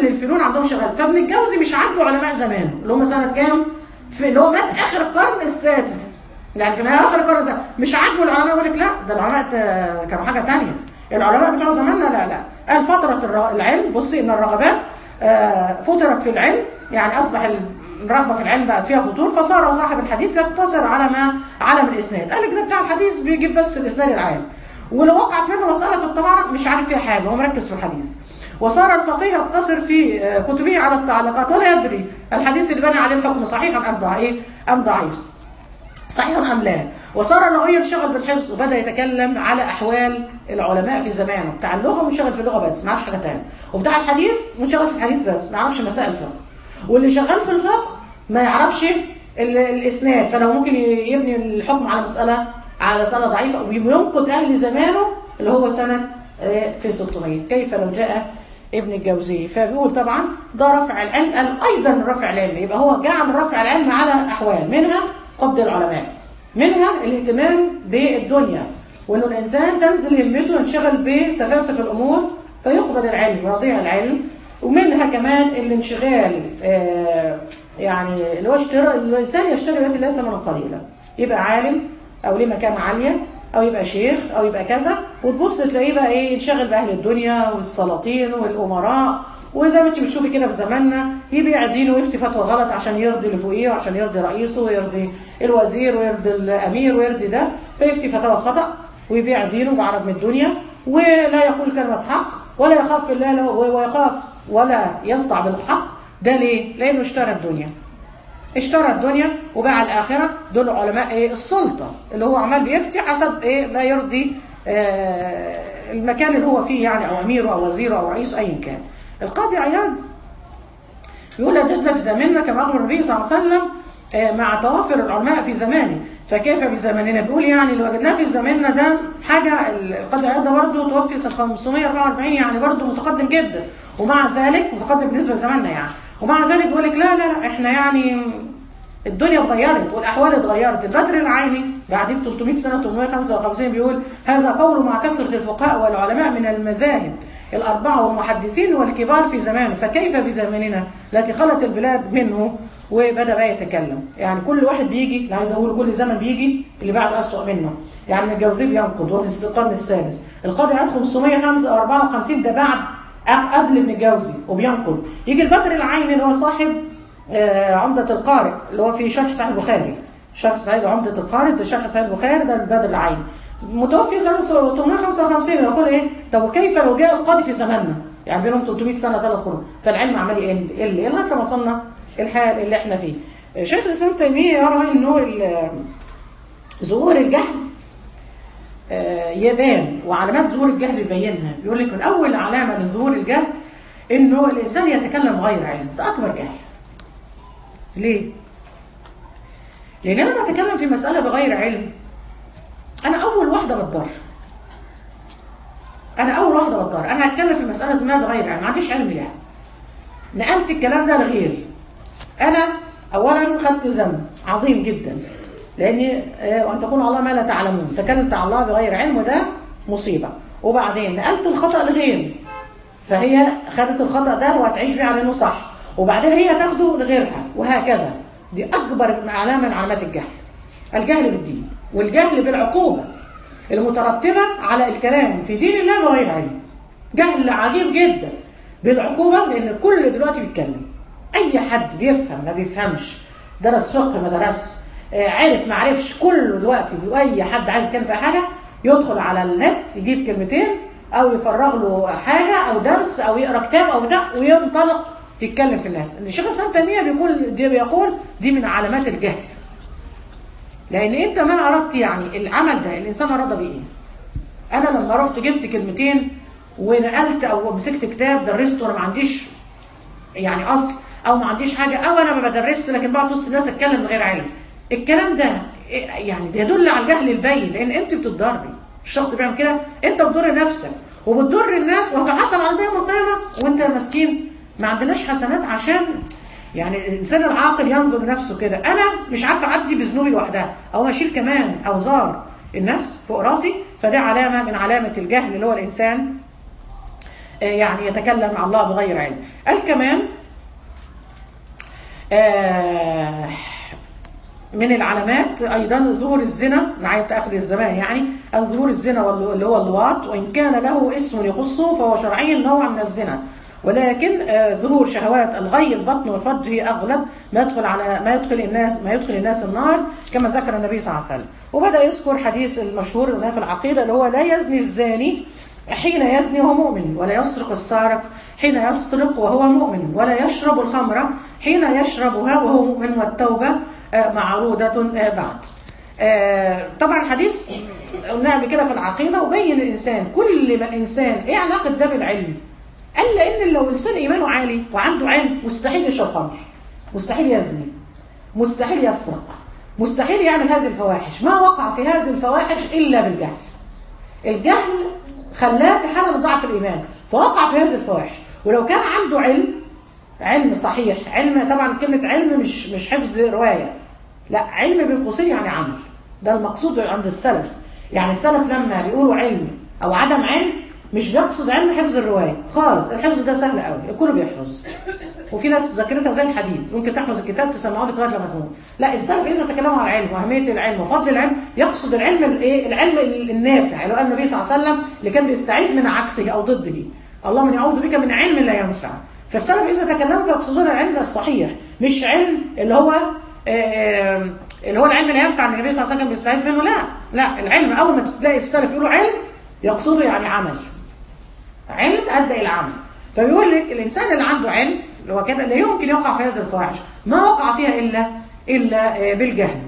الفنون عندهم شغال فابن الجوزي مش عاجبه علماء زمانه اللي هم سنه كام في اللي هو مات اخر القرن السادس يعني في نهايه اخر القرن السادس مش عاجبه العلماء يقول لك لا ده العلماء ت- كانوا حاجه ثانيه العلماء بتوع زماننا لا لا قال فتره الر- العلم بصي ان الرغبات آه، فترت في العلم يعني اصبح الرغبه في العلم بقت فيها فتور فصار صاحب الحديث يقتصر على ما علم الاسناد قال لك ده بتاع الحديث بيجيب بس الاسناد العام ولو وقعت منه مساله في الطهاره مش عارف فيها حاجه هو مركز في الحديث وصار الفقيه يقتصر في آه، كتبه على التعليقات ولا يدري الحديث اللي بنى عليه الحكم صحيحا ام ضعيف ام ضعيف صحيح ام لا وصار اللغوي ينشغل بالحفظ وبدا يتكلم على احوال العلماء في زمانه بتاع اللغه منشغل في اللغه بس ما يعرفش حاجه ثانيه وبتاع الحديث منشغل في الحديث بس ما يعرفش مسائل الفقه واللي شغال في الفقه ما يعرفش ال- الاسناد فلو ممكن ي- يبني الحكم على مساله على مساله ضعيفه وينقد اهل زمانه اللي هو سنه آه، في 600 كيف لو جاء ابن الجوزي فبيقول طبعا ده رفع العلم قال ايضا رفع العلم يبقى هو جعل رفع العلم على احوال منها قبض العلماء منها الاهتمام بالدنيا وانه الانسان تنزل همته ينشغل بسفاسف الامور فيقبض العلم ويضيع العلم ومنها كمان الانشغال آه يعني اللي هو اشتراء الانسان يشتري بيت الله ثمنا قليلا يبقى عالم او ليه مكانه عاليه او يبقى شيخ او يبقى كذا وتبص تلاقيه بقى ايه ينشغل باهل الدنيا والسلاطين والامراء وزي ما انت بتشوفي كده في زماننا يبيع دينه ويفتي فتوى غلط عشان يرضي اللي فوقيه وعشان يرضي رئيسه ويرضي الوزير ويرضي الامير ويرضي ده فيفتي فتوى خطا ويبيع دينه بعرض من الدنيا ولا يقول كلمه حق ولا يخاف في الله لا- ويخاف ولا يصدع بالحق ده ليه؟ لانه اشترى الدنيا اشترى الدنيا وباع الاخره دول علماء ايه السلطه اللي هو عمال بيفتي حسب ايه ما يرضي آه المكان اللي هو فيه يعني او اميره او وزيره او رئيسه ايا كان القاضي عياض يقول وجدنا في زماننا كما اخبر النبي صلى الله عليه وسلم آه، مع توافر العلماء في زمانه فكيف بزماننا بيقول يعني اللي وجدناه في زماننا ده حاجه القاضي عياض ده برضه توفي سنه 544 يعني برضه متقدم جدا ومع ذلك متقدم بالنسبه لزماننا يعني ومع ذلك بيقول لك لا لا لا احنا يعني الدنيا اتغيرت والاحوال اتغيرت البدر العيني بعد 300 سنه 855 بيقول هذا قول مع كثره الفقهاء والعلماء من المذاهب الاربعه والمحدثين والكبار في زمانه فكيف بزماننا التي خلت البلاد منه وبدا بقى يتكلم يعني كل واحد بيجي اللي عايز اقول كل زمن بيجي اللي بعده اسوء منه يعني الجوزي بينقض وفي القرن السادس القاضي عاد 554 ده بعد قبل ابن الجوزي وبينقض يجي البدر العيني اللي هو صاحب آه، عمدة القارئ اللي هو في شرح صحيح البخاري شرح صحيح عمدة القارئ ده شرح صحيح البخاري ده البدر العين متوفي سنة 855 يقول ايه طب وكيف لو جاء القاضي في زماننا يعني بينهم 300 سنة ثلاث قرون فالعلم عمال يقل يقل يقل لغاية لما وصلنا الحال اللي احنا فيه آه، شيخ الاسلام تيمية يرى انه ال- ظهور الجهل آه، يبان وعلامات ظهور الجهل يبينها بيقول لك من اول علامه لظهور الجهل انه الانسان يتكلم غير علم ده اكبر جهل ليه لان انا لما اتكلم في مساله بغير علم انا اول واحده بتضر انا اول واحده بتضر انا هتكلم في مساله ما بغير علم ما عنديش علم ليها نقلت الكلام ده لغيري انا اولا خدت ذنب عظيم جدا لاني آه، وان تقول على الله ما لا تعلمون تكلمت على الله بغير علم وده مصيبه وبعدين نقلت الخطا لغيري فهي خدت الخطا ده وهتعيش بيه على انه صح وبعدين هي تاخده لغيرها وهكذا دي اكبر علامه من علامات الجهل الجهل بالدين والجهل بالعقوبه المترتبه على الكلام في دين الله بغير علم جهل عجيب جدا بالعقوبه لان الكل دلوقتي بيتكلم اي حد بيفهم ما بيفهمش درس فقه ما درس آه، عارف ما عرفش كله دلوقتي اي حد عايز يتكلم في حاجه يدخل على النت يجيب كلمتين او يفرغ له حاجه او درس او يقرا كتاب او ده وينطلق يتكلم في الناس الشيخ الاسلام تيميه بيقول دي بيقول دي من علامات الجهل لان انت ما اردت يعني العمل ده الانسان اراد بيه ايه انا لما رحت جبت كلمتين ونقلت او مسكت كتاب درسته وانا ما عنديش يعني اصل او ما عنديش حاجه او انا ما بدرسش لكن بقعد في وسط الناس اتكلم من غير علم الكلام ده إيه يعني ده يدل على الجهل البين لان انت بتتضري الشخص بيعمل كده انت بتضر نفسك وبتضر الناس وهتحاسب على ده يوم القيامه وانت مسكين ما عندناش حسنات عشان يعني الانسان العاقل ينظر لنفسه كده انا مش عارفه اعدي بذنوبي لوحدها او اشيل كمان اوزار الناس فوق راسي فده علامه من علامه الجهل اللي هو الانسان يعني يتكلم مع الله بغير علم قال كمان آه من العلامات ايضا ظهور الزنا مع اخر الزمان يعني ظهور الزنا اللي هو اللواط وان كان له اسم يخصه فهو شرعيا نوع من الزنا ولكن آه ظهور شهوات الغي البطن والفرج هي اغلب ما يدخل على ما يدخل الناس ما يدخل الناس النار كما ذكر النبي صلى الله عليه وسلم وبدا يذكر حديث المشهور في العقيده اللي هو لا يزني الزاني حين يزني وهو مؤمن ولا يسرق السارق حين يسرق وهو مؤمن ولا يشرب الخمر حين يشربها وهو مؤمن والتوبة معروضة بعد طبعا حديث قلنا قبل كده في العقيدة وبين الإنسان كل ما الإنسان إيه علاقة ده بالعلم قال لأن لو الإنسان إيمانه عالي وعنده علم مستحيل يشرب خمر مستحيل يزني مستحيل يسرق مستحيل يعمل هذه الفواحش ما وقع في هذه الفواحش إلا بالجهل الجهل خلاه في حالة من ضعف الإيمان فوقع في هذه الفواحش ولو كان عنده علم علم صحيح علم طبعا كلمة علم مش مش حفظ رواية لا علم بين قوسين يعني عمل ده المقصود عند السلف يعني السلف لما بيقولوا علم أو عدم علم مش بيقصد علم حفظ الرواية خالص الحفظ ده سهل قوي الكل بيحفظ وفي ناس ذاكرتها زي الحديد ممكن تحفظ الكتاب تسمعه لك لغايه لما تموت لا السلف اذا تكلموا عن العلم واهميه العلم وفضل العلم يقصد العلم الايه العلم النافع اللي قال النبي صلى الله عليه وسلم اللي كان بيستعيذ من عكسه او ضده اللهم اني اعوذ بك من علم لا ينفع فالسلف اذا تكلموا فيقصدون العلم الصحيح مش علم اللي هو اللي هو العلم اللي ينفع ان النبي صلى الله عليه وسلم بيستعيذ منه لا لا العلم اول ما تلاقي السلف يقولوا علم يقصدوا يعني عمل علم ادى الى عمل فبيقول لك الانسان اللي عنده علم اللي هو كده لا يمكن يقع في هذه الفواحش ما وقع فيها الا الا بالجهل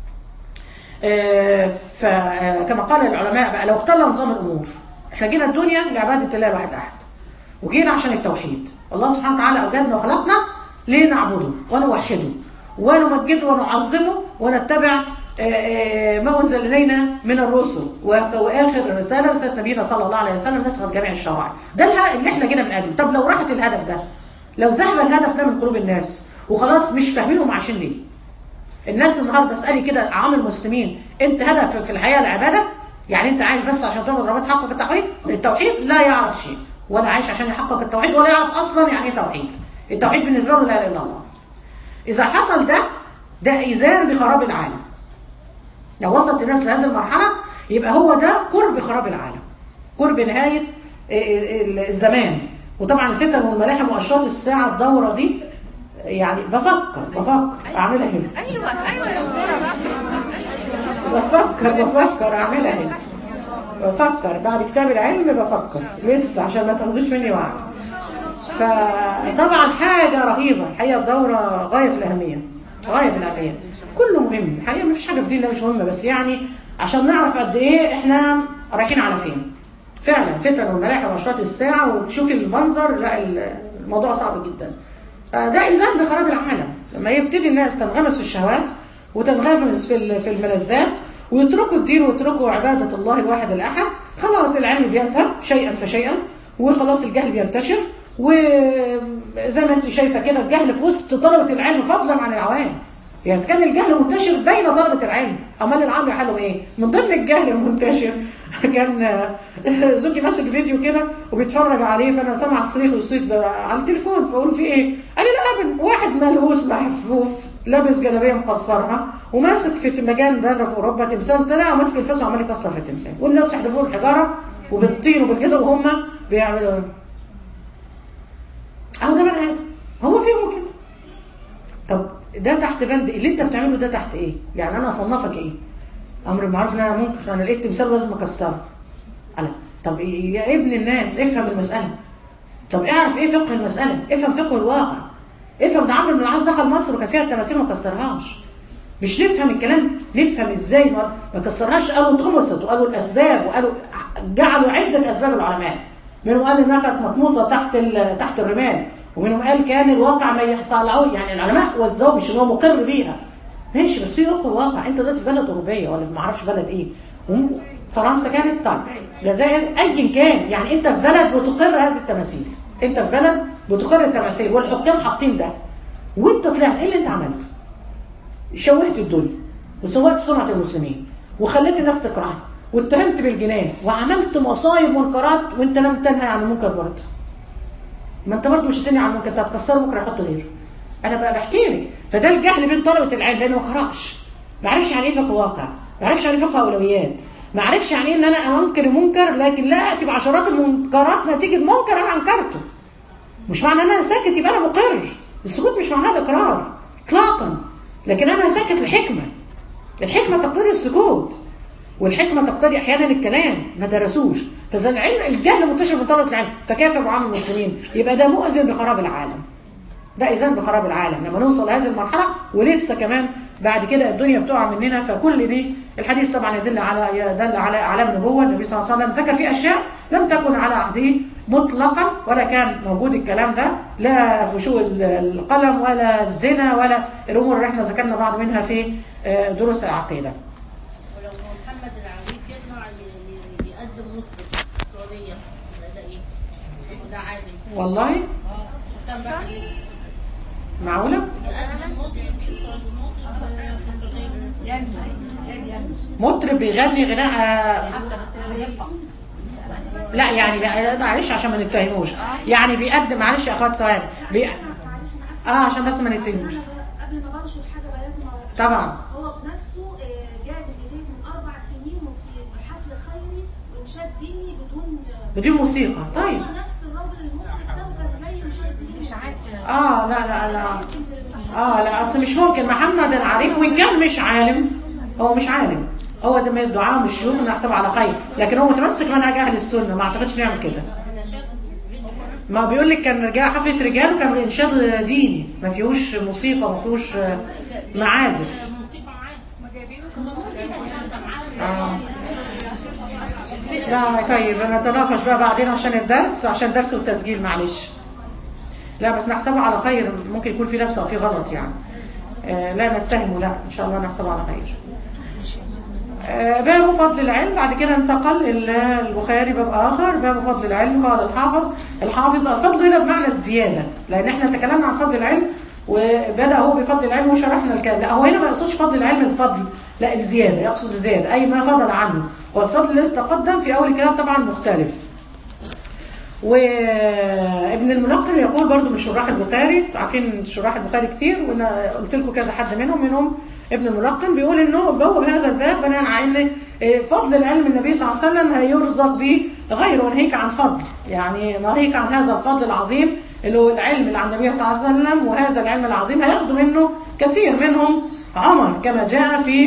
فكما قال العلماء بقى لو اختل نظام الامور احنا جينا الدنيا لعباده الله الواحد الاحد وجينا عشان التوحيد الله سبحانه وتعالى اوجدنا وخلقنا لنعبده ونوحده ونمجده ونعظمه ونتبع ما أنزل إلينا من الرسل وآخر رسالة رسالة نبينا صلى الله عليه وسلم نسخت جميع الشرائع ده اللي احنا جينا من أجله طب لو راحت الهدف ده لو ذهب الهدف ده من قلوب الناس وخلاص مش فاهمينهم عشان ليه الناس النهارده اسالي كده عام المسلمين انت هدفك في الحياه العباده يعني انت عايش بس عشان تعبد ربنا تحقق التوحيد التوحيد لا يعرف شيء ولا عايش عشان يحقق التوحيد ولا يعرف اصلا يعني ايه توحيد التوحيد بالنسبه له لا اله الا الله اذا حصل ده ده ايذان بخراب العالم لو وصلت الناس لهذه المرحله يبقى هو ده قرب خراب العالم قرب نهايه الزمان وطبعا الفتن والملاحم واشراط الساعه الدوره دي يعني بفكر بفكر اعملها هنا ايوه ايوه يا دكتوره بفكر بفكر اعملها هنا بفكر بعد كتاب العلم بفكر لسه عشان ما تاخدوش مني وقت فطبعا حاجه رهيبه الحقيقه الدوره غايه في الاهميه غايه في الاهميه كله مهم الحقيقه ما فيش حاجه في ديننا مش مهمه بس يعني عشان نعرف قد ايه احنا رايحين على فين فعلا فتن والملاحم واشراط الساعه وتشوفي المنظر لا الموضوع صعب جدا ده إذان بخراب العالم لما يبتدي الناس تنغمس في الشهوات وتنغمس في في الملذات ويتركوا الدين ويتركوا عبادة الله الواحد الأحد خلاص العلم بيذهب شيئا فشيئا وخلاص الجهل بينتشر وزي ما انت شايفة كده الجهل في وسط طلبة العلم فضلا عن العوام يعني إذا كان الجهل منتشر بين طلبة العلم أمال العام يحلوا إيه؟ من ضمن الجهل المنتشر كان زوجي ماسك فيديو كده وبيتفرج عليه فأنا سامع الصريخ والصوت على التليفون فأقول في إيه؟ قال لي لا أبدا واحد ملهوس محفوف لابس جلابية مقصرها وماسك في مكان بره في أوروبا تمثال طلع وماسك الفاس وعمال يكسر في التمثال والناس يحدفوه الحجارة وبالطين وبالجزء وهم بيعملوا أهو ده بني آدم هو فيهم كده طب ده تحت بند اللي انت بتعمله ده تحت ايه يعني انا اصنفك ايه امر معروف ان انا ممكن انا لقيت تمثال لازم اكسره انا طب إيه يا ابن الناس افهم المساله طب اعرف ايه فقه المساله افهم فقه الواقع افهم ده عمرو بن العاص دخل مصر وكان فيها التماثيل ما كسرهاش مش نفهم الكلام نفهم ازاي ما كسرهاش قالوا اتغمست وقالوا الاسباب وقالوا جعلوا عده اسباب العلماء منهم قال انها كانت مطموسه تحت تحت الرمال ومنهم قال كان الواقع ما يحصل يعني العلماء وزعوا مش ان هو مقر بيها ماشي بس في واقع واقع انت دلوقتي في بلد اوروبيه ولا ما اعرفش بلد ايه فرنسا كانت طيب الجزائر ايا كان يعني انت في بلد بتقر هذه التماثيل انت في بلد بتقر التماثيل والحكام حاطين ده وانت طلعت ايه اللي انت عملته؟ شوهت الدنيا وسوقت سمعه المسلمين وخليت الناس تكرهها واتهمت بالجنان وعملت مصايب منكرات وانت لم تنهى عن المنكر برضه ما انت برضه مش هتنهي عن المنكر انت هتكسره بكره يحط غيره انا بقى بحكي لك فده الجهل بين طلبه العلم لانه ما قراش ما عرفش يعني ايه فقه واقع ما عرفش يعني ايه فقه اولويات ما عرفش يعني ايه ان انا انكر منكر لكن لا اتي بعشرات المنكرات نتيجه منكر انا انكرته مش معنى ان انا ساكت يبقى انا مقر السكوت مش معناه الاقرار اطلاقا لكن انا ساكت لحكمه الحكمه تقتضي السكوت والحكمه تقتضي احيانا الكلام ما درسوش فاذا العلم الجهل منتشر من طلبه العلم فكيف بعام المسلمين يبقى ده مؤذن بخراب العالم ده اذان بخراب العالم لما نوصل لهذه المرحله ولسه كمان بعد كده الدنيا بتقع مننا فكل دي الحديث طبعا يدل على يدل على اعلام النبوه النبي صلى الله عليه وسلم ذكر فيه اشياء لم تكن على عهده مطلقا ولا كان موجود الكلام ده لا فشو القلم ولا الزنا ولا الامور اللي احنا ذكرنا بعض منها في دروس العقيده. ولو محمد العريف يطلع ي- يقدم مطرب في السعودية يبقى ده ايه؟ وده عادي والله اه كان بقى ايه؟ معقوله؟ يقدم مطرب في السعودية مطرب في السعودية مطرب بيغني غناء لا يعني بقى- معلش عشان ما نتهموش يعني بيقدم معلش يا اخوات ثواني بي... اه عشان بس ما نتهموش قبل ما بنشر حاجه بقى لازم أعرف. طبعا هو بنفسه آه، جاب الايدين من اربع سنين وفي حفل خيري وانشاد ديني بدون بدون موسيقى طيب هو نفس الراجل المطرب ده وكان جاي انشاد ديني مش عارف اه لا لا لا اه لا اصل مش ممكن محمد العريف وان كان مش عالم هو مش عالم هو ده من الدعاء من الشيوخ انه يحسب على خير لكن هو متمسك منهج اهل السنه ما اعتقدش انه يعمل كده انا شايف فيديو ما بيقول لك كان رجال حفله رجال وكان انشاد ديني ما فيهوش موسيقى ما فيهوش آه، معازف موسيقى معاه ما جايبينه آه. لا طيب نتناقش بقى بعدين عشان الدرس عشان الدرس والتسجيل معلش لا بس نحسبه على خير ممكن يكون في لبس او في غلط يعني آه لا نتهمه لا ان شاء الله نحسبه على خير آه باب فضل العلم بعد كده انتقل ال- البخاري باب اخر باب فضل العلم قال الحافظ الحافظ الفضل هنا بمعنى الزياده لان احنا تكلمنا عن فضل العلم وبدا هو بفضل العلم وشرحنا الكلام لا هو هنا ما يقصدش فضل العلم الفضل لا الزياده يقصد الزياده اي ما فضل عنه والفضل الذي تقدم في اول الكلام طبعا مختلف وابن الملقن يقول برضو من شراح البخاري عارفين شراح البخاري كتير وانا قلت لكم كذا حد منهم منهم ابن الملقن بيقول انه بوب هذا الباب بناء على ان فضل العلم النبي صلى الله عليه وسلم هيرزق به غير ونهيك عن فضل يعني ناهيك عن هذا الفضل العظيم اللي هو العلم اللي عن النبي صلى الله عليه وسلم وهذا العلم العظيم هياخدوا منه كثير منهم عمر كما جاء في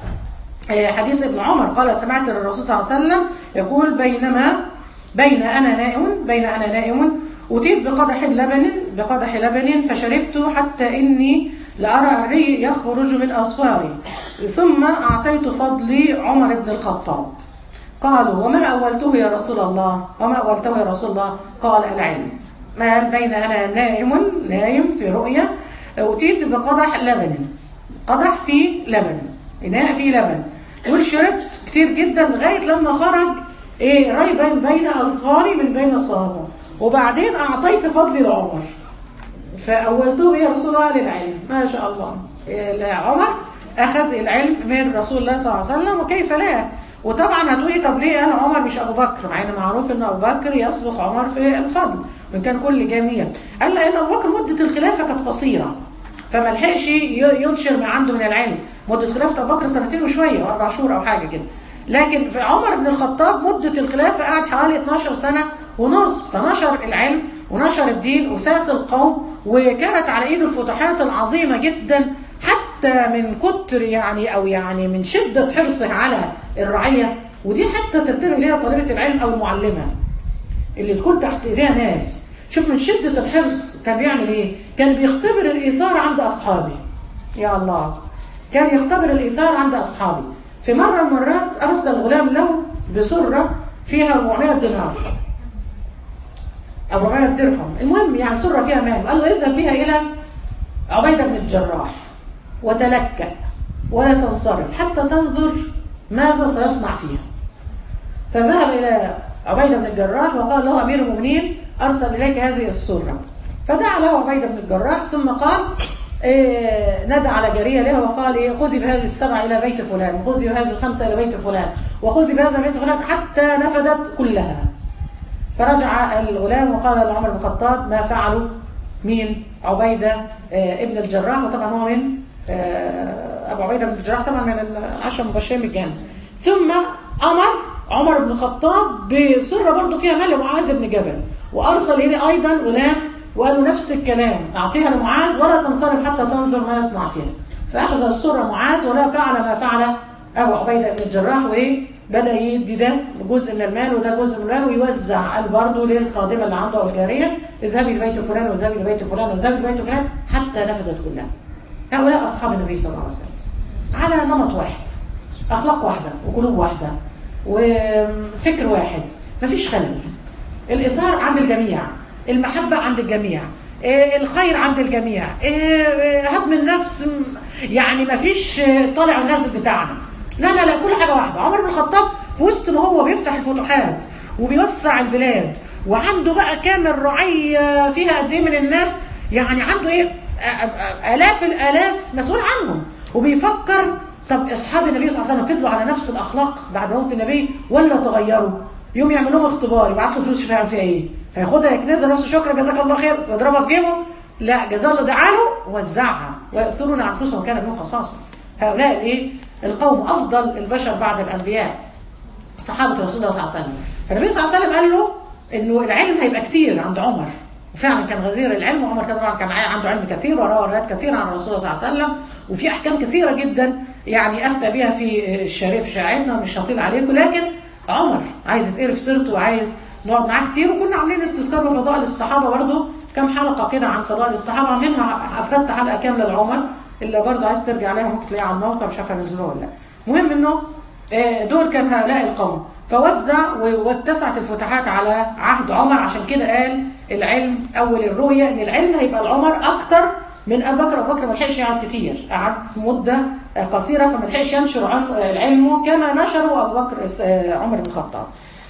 حديث ابن عمر قال سمعت الرسول صلى الله عليه وسلم يقول بينما بين أنا نائم بين أنا نائم أتيت بقدح لبن بقدح لبن فشربت حتى إني لأرى الري يخرج من أصفاري ثم أعطيت فضلي عمر بن الخطاب قالوا وما أولته يا رسول الله وما أولته يا رسول الله قال العلم ما بين أنا نائم نايم في رؤيا أتيت بقدح لبن قدح فيه لبن إناء فيه لبن يقول شربت كتير جدا لغاية لما خرج ايه ريبا بين اظفاري من بين الصوابع وبعدين اعطيت فضلي لعمر فاولته يا رسول الله للعلم ما شاء الله إيه عمر اخذ العلم من رسول الله صلى الله عليه وسلم وكيف لا وطبعا هتقولي طب ليه انا عمر مش ابو بكر مع ان معروف ان ابو بكر يسبق عمر في الفضل وان كان كل جميع قال لان ابو بكر مده الخلافه كانت قصيره فما لحقش ينشر ما عنده من العلم مده خلافه ابو بكر سنتين وشويه واربع شهور او حاجه كده لكن في عمر بن الخطاب مدة الخلافة قعد حوالي 12 سنة ونص فنشر العلم ونشر الدين وساس القوم وكانت على ايده الفتوحات العظيمة جدا حتى من كتر يعني او يعني من شدة حرصه على الرعية ودي حتى تنتبه ليها طالبة العلم او المعلمة اللي تكون تحت ايديها ناس شوف من شدة الحرص كان بيعمل ايه كان بيختبر الايثار عند اصحابه يا الله كان يختبر الايثار عند اصحابه في مرة من المرات أرسل غلام له بسرة فيها 400 دينار 400 درهم المهم يعني سرة فيها مال قال له اذهب بها إلى عبيدة بن الجراح وتلكأ ولا تنصرف حتى تنظر ماذا سيصنع فيها فذهب إلى عبيدة بن الجراح وقال له أمير المؤمنين أرسل إليك هذه السرة فدعا له عبيدة بن الجراح ثم قال إيه ندى على جارية له وقال إيه خذي بهذه السبع إلى بيت فلان وخذي بهذه الخمسة إلى بيت فلان وخذي بهذا بيت فلان حتى نفدت كلها فرجع الغلام وقال لعمر بن الخطاب ما فعلوا مين عبيدة آه، ابن الجراح وطبعا هو من آه، أبو عبيدة بن الجراح طبعا من العشرة المبشرين بالجنة ثم أمر عمر بن الخطاب بسرة برضه فيها مال معاذ بن جبل وأرسل إليه أيضا غلام وقال له نفس الكلام أعطيها لمعاذ ولا تنصرف حتى تنظر ما يصنع فيها فأخذ السرة معاذ ولا فعل ما فعل أبو عبيدة بن الجراح وإيه بدأ يدي ده جزء من المال وده جزء من المال ويوزع قال برضه للخادمة اللي عنده أو الجارية اذهبي لبيت فلان واذهبي لبيت فلان واذهبي لبيت فلان حتى نفذت كلها هؤلاء أصحاب النبي صلى الله عليه وسلم على نمط واحد أخلاق واحدة وقلوب واحدة وفكر واحد مفيش خلل الإثار عند الجميع المحبة عند الجميع إيه الخير عند الجميع إيه هضم النفس م- يعني مفيش آه، طالع النازل بتاعنا لا لا لا كل حاجة واحدة عمر بن الخطاب في وسط ما هو بيفتح الفتوحات وبيوسع البلاد وعنده بقى كامل رعية فيها قد ايه من الناس يعني عنده ايه آ- آ- آلاف الآلاف مسؤول عنهم وبيفكر طب أصحاب النبي صلى الله عليه وسلم فضلوا على نفس الأخلاق بعد موت النبي ولا تغيروا يوم يعمل لهم اختبار يبعت له فلوس يعمل فيها ايه هياخدها يكنزها نفسه شكرا جزاك الله خير ويضربها في جيبه لا جزاه الله دعا له وزعها ويؤثرون انفسهم كان ابن خصاصه هؤلاء الايه القوم افضل البشر بعد الانبياء صحابه رسول الله صلى الله عليه وسلم فالنبي صلى الله عليه وسلم قال له انه العلم هيبقى كتير عند عمر وفعلا كان غزير العلم وعمر كان طبعا كان عنده علم كثير وروى روايات كثيره عن الرسول صلى الله عليه وسلم وفي احكام كثيره جدا يعني افتى بها في الشريف في شاعتنا مش هطيل عليكم لكن عمر عايز يتقرف سيرته وعايز نقعد معاه كتير وكنا عاملين استذكار بفضائل الصحابه برضه كام حلقه كده عن فضائل الصحابه منها افردت حلقه كامله لعمر اللي برضه عايز ترجع عليها ممكن تلاقيها على الموقع مش عارفه انزلوها ولا لا المهم انه آه، دول كان هؤلاء القوم فوزع و- واتسعت الفتوحات على عهد عمر عشان كده قال العلم اول الرؤيه ان العلم هيبقى لعمر اكتر من ابي بكر ابو بكر ما لحقش يقعد كتير قعد في مده آه، قصيره فما لحقش ينشر عن- آه، العلم كما نشره ابو بكر آه، عمر بن الخطاب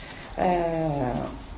آه،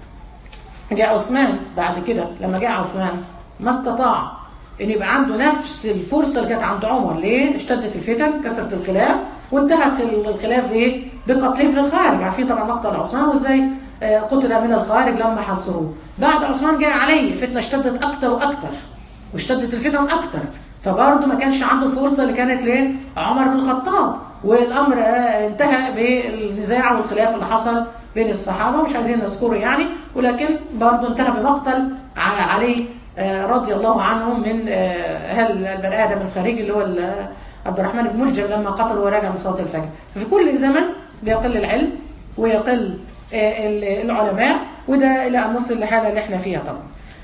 جاء عثمان بعد كده لما جاء عثمان ما استطاع ان يبقى عنده نفس الفرصه اللي كانت عند عمر ليه؟ اشتدت الفتن كثرت الخلاف وانتهى الخل- الخلاف ايه؟ بقتله من الخارج عارفين طبعا مقتل عثمان وازاي آه، قتل من الخارج لما حصروه بعد عثمان جاء علي الفتنه اشتدت اكتر واكتر واشتدت الفتن اكتر فبرضه ما كانش عنده الفرصه اللي كانت لعمر بن الخطاب والامر آه، انتهى بالنزاع والخلاف اللي حصل بين الصحابه مش عايزين نذكره يعني ولكن برضه انتهى بمقتل ع- علي آه، رضي الله عنه من آه، هل البني ادم الخارجي اللي هو ال- عبد الرحمن بن ملجم لما قتل وراجع من صلاه الفجر ففي كل زمن بيقل العلم ويقل آه، ال- العلماء وده الى ان نصل للحاله اللي احنا فيها طبعا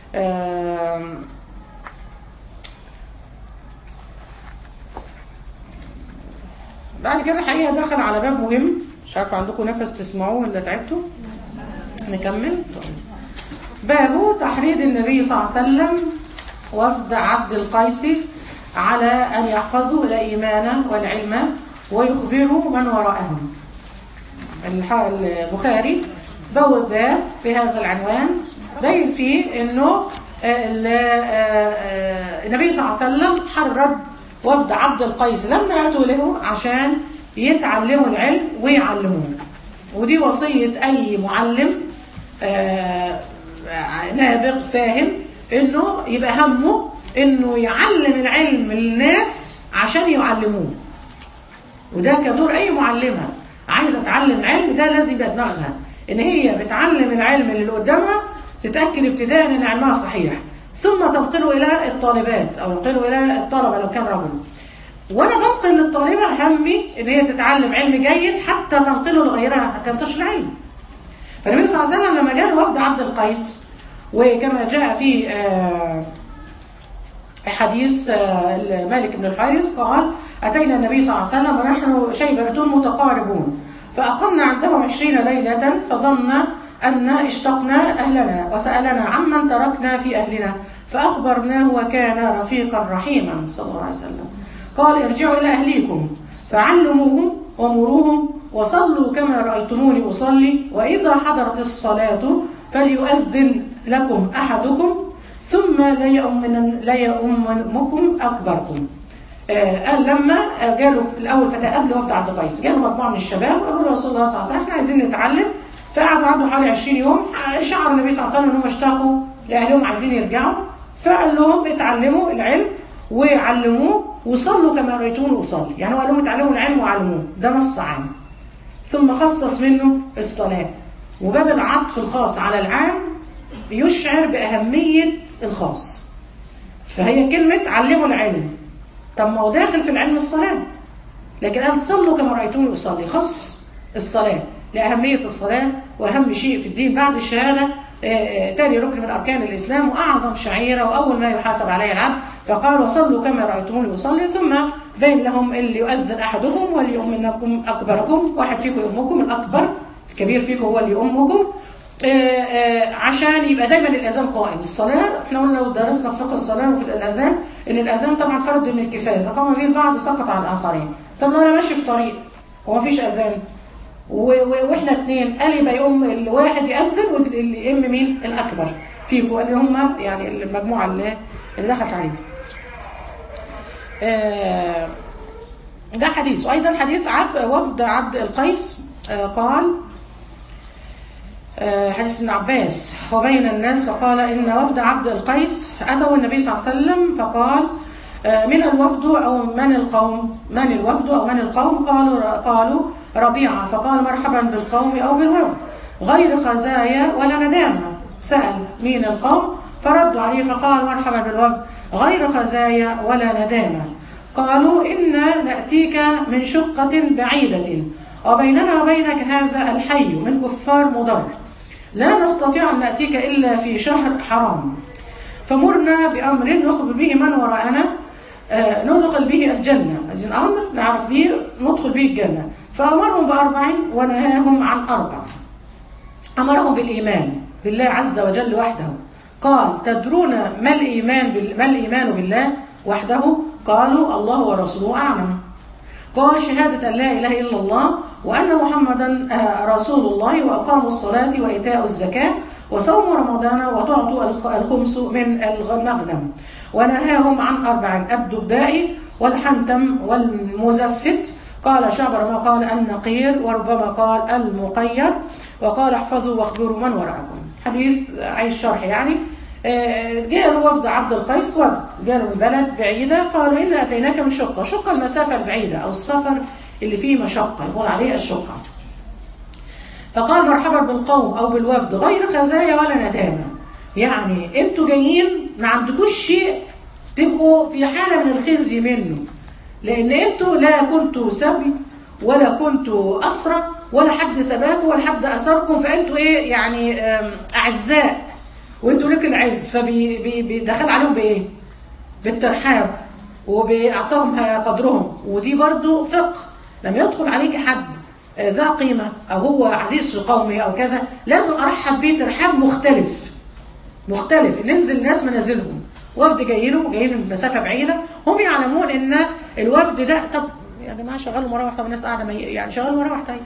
آم، بعد كده الحقيقه دخل على باب مهم مش عارفه عندكم نفس تسمعوه ولا تعبتوا نكمل طيب. باب تحريض النبي صلى الله عليه وسلم وفد عبد القيس على أن يحفظوا الإيمان والعلم ويخبروا من وراءهم الح- البخاري بوب باب بهذا العنوان بين فيه انه ال- آه، آه، النبي صلى الله عليه وسلم حرض وفد عبد القيس لما اتوا له عشان يتعلموا العلم ويعلموه ودي وصية اي معلم آه، نابغ فاهم انه يبقى همه انه يعلم العلم للناس عشان يعلموه وده كدور اي معلمه عايزه تعلم علم ده لازم يبقى دماغها ان هي بتعلم العلم اللي قدامها تتاكد ابتداء ان علمها صحيح ثم تنقله الى الطالبات او ينقله الى الطلبه لو كان رجل وانا بنقل للطالبه همي ان هي تتعلم علم جيد حتى تنقله لغيرها حتى ينتشر العلم فالنبي صلى الله عليه وسلم لما جاء وفد عبد القيس وكما جاء في آه حديث آه، مالك بن الحارث قال أتينا النبي صلى الله عليه وسلم ونحن شيبة متقاربون فأقمنا عنده عشرين ليلة فظن أن اشتقنا أهلنا وسألنا عمن تركنا في أهلنا فأخبرناه وكان رفيقا رحيما صلى الله عليه وسلم قال ارجعوا إلى أهليكم فعلموهم ومروهم وصلوا كما رأيتموني أصلي وإذا حضرت الصلاة فليؤذن لكم أحدكم ثم لا يؤمن لا يؤمنكم أكبركم آه قال لما آه، جاله في الأول فتى قبل وفد عبد القيس جاله مجموعة من الشباب وقالوا له رسول الله صلى الله عليه وسلم احنا عايزين نتعلم فقعدوا عنده حوالي 20 يوم شعر النبي صلى الله عليه وسلم انهم اشتاقوا لاهلهم عايزين يرجعوا فقال لهم اتعلموا العلم وعلموه وصلوا كما رايتوني اصلي يعني هو قال لهم اتعلموا العلم وعلموه ده نص عام ثم خصص منه الصلاه وباب العطف الخاص على العام يشعر باهميه الخاص فهي كلمه علموا العلم طب ما هو داخل في العلم الصلاه لكن قال صلوا كما رايتوني اصلي خص الصلاه لاهميه الصلاه واهم شيء في الدين بعد الشهاده تاني ركن من أركان الإسلام وأعظم شعيرة وأول ما يحاسب عليه العبد فقال وصلوا كما رأيتموني أصلي ثم بين لهم اللي يؤذن أحدكم وليؤمنكم أكبركم واحد فيكم يؤمكم الأكبر الكبير فيكم هو اللي يؤمكم عشان يبقى دايما الأذان قائم الصلاة احنا قلنا لو درسنا في فقه الصلاة وفي الأذان إن الأذان طبعا فرد من الكفاية إذا قام به البعض سقط على الآخرين طب لو أنا ماشي في طريق ومفيش أذان واحنا اثنين قال يبقى يقوم الواحد يأذن واللي يم مين الأكبر فيكم اللي هم يعني المجموعة اللي, اللي دخلت عليهم آه ده حديث وأيضا حديث عف وفد عبد القيس آه قال آه حديث ابن عباس وبين الناس فقال إن وفد عبد القيس أتوا النبي صلى الله عليه وسلم فقال من الوفد أو من القوم من الوفد أو من القوم قالوا قالوا ربيعة فقال مرحبا بالقوم أو بالوفد غير خزايا ولا ندامة سأل مين القوم فردوا عليه فقال مرحبا بالوفد غير خزايا ولا ندامة قالوا إنا نأتيك من شقة بعيدة وبيننا وبينك هذا الحي من كفار مضر لا نستطيع أن نأتيك إلا في شهر حرام فمرنا بأمر نخبر به من وراءنا آه ندخل به الجنة عايزين أمر نعرف به ندخل به الجنة فأمرهم بأربع ونهاهم عن أربع أمرهم بالإيمان بالله عز وجل وحده قال تدرون ما الإيمان, بال... ما الإيمان بالله وحده قالوا الله ورسوله أعلم قال شهادة أن لا إله إلا الله وأن محمدا رسول الله وأقاموا الصلاة وإيتاء الزكاة وصوم رمضان وتعطوا الخمس من المغنم ونهاهم عن أربع الدباء والحنتم والمزفت قال شعبر ما قال النقير وربما قال المقير وقال احفظوا واخبروا من وراءكم حديث عايز شرح يعني جاء وفد عبد القيس وفد جاءوا من بلد بعيدة قالوا إنا أتيناك من شقة شقة المسافة البعيدة أو السفر اللي فيه مشقة يقول عليه الشقة فقال مرحبا بالقوم أو بالوفد غير خزايا ولا ندامة يعني انتوا جايين ما عندكوش شيء تبقوا في حالة من الخزي منه لأن انتوا لا كنتوا سبي ولا كنتوا أسرى ولا حد سباكم ولا حد أسركم فأنتوا إيه يعني أعزاء وانتوا لك العز فبيدخل عليهم بايه بالترحاب وبيعطاهم قدرهم ودي برضو فقه لما يدخل عليك حد ذا قيمة أو هو عزيز في قومه أو كذا لازم أرحب بيه ترحاب مختلف مختلف ننزل الناس منازلهم وفد جاي له جايين من مسافة بعيدة هم يعلمون إن الوفد ده طب يا جماعة شغلوا مراوح طب الناس قاعدة يعني شغلوا مراوح طيب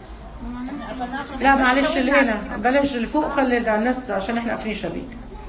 لا معلش اللي هنا بلاش اللي فوق خلي ده الناس عشان احنا قافلين شبيك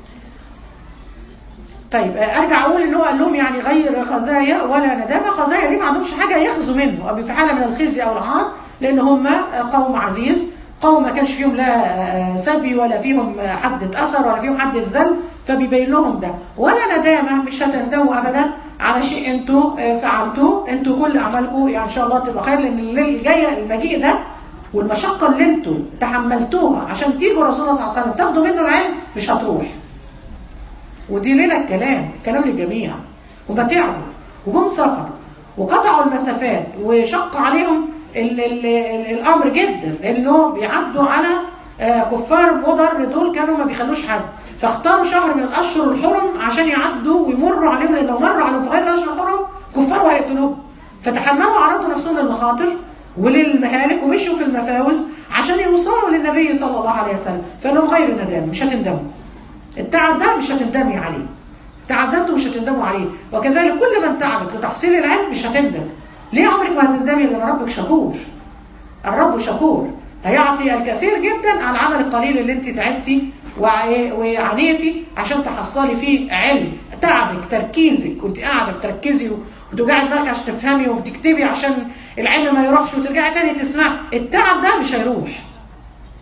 طيب ارجع اقول ان هو قال لهم يعني غير خزايا ولا ندامه خزايا دي ما عندهمش حاجه ياخذوا منه او في حاله من الخزي او العار لان هم قوم عزيز قوم ما كانش فيهم لا سبي ولا فيهم حد اتأثر ولا فيهم حد اتذل فبيبين لهم ده ولا ندامة مش هتندموا أبدا على شيء انتوا فعلتوه انتوا كل أعمالكم يعني إن شاء الله تبقى خير لأن الليل الجاية المجيء ده والمشقة اللي انتوا تحملتوها عشان تيجوا رسول الله صلى الله عليه وسلم تاخدوا منه العلم مش هتروح ودي لنا الكلام كلام للجميع وما تعبوا وهم سفر وقطعوا المسافات وشق عليهم ال ال ال الامر جدا لانه بيعدوا على كفار مضر دول كانوا ما بيخلوش حد فاختاروا شهر من الاشهر الحرم عشان يعدوا ويمروا عليهم لان لو مروا عليهم في غير الاشهر الحرم كفار وهيقتلوهم فتحملوا وعرضوا نفسهم للمخاطر وللمهالك ومشوا في المفاوز عشان يوصلوا للنبي صلى الله عليه وسلم فلهم غير ندام مش هتندموا التعب ده مش هتندمي عليه التعب ده انتوا مش هتندموا عليه وكذلك كل من تعبك لتحصيل العلم مش هتندم ليه عمرك ما هتندمي لان ربك شكور الرب شكور هيعطي الكثير جدا على العمل القليل اللي انت تعبتي وعانيتي عشان تحصلي فيه علم تعبك تركيزك كنت قاعده بتركزي وتوجعي دماغك عشان تفهمي وبتكتبي عشان العلم ما يروحش وترجعي تاني تسمعي التعب ده مش هيروح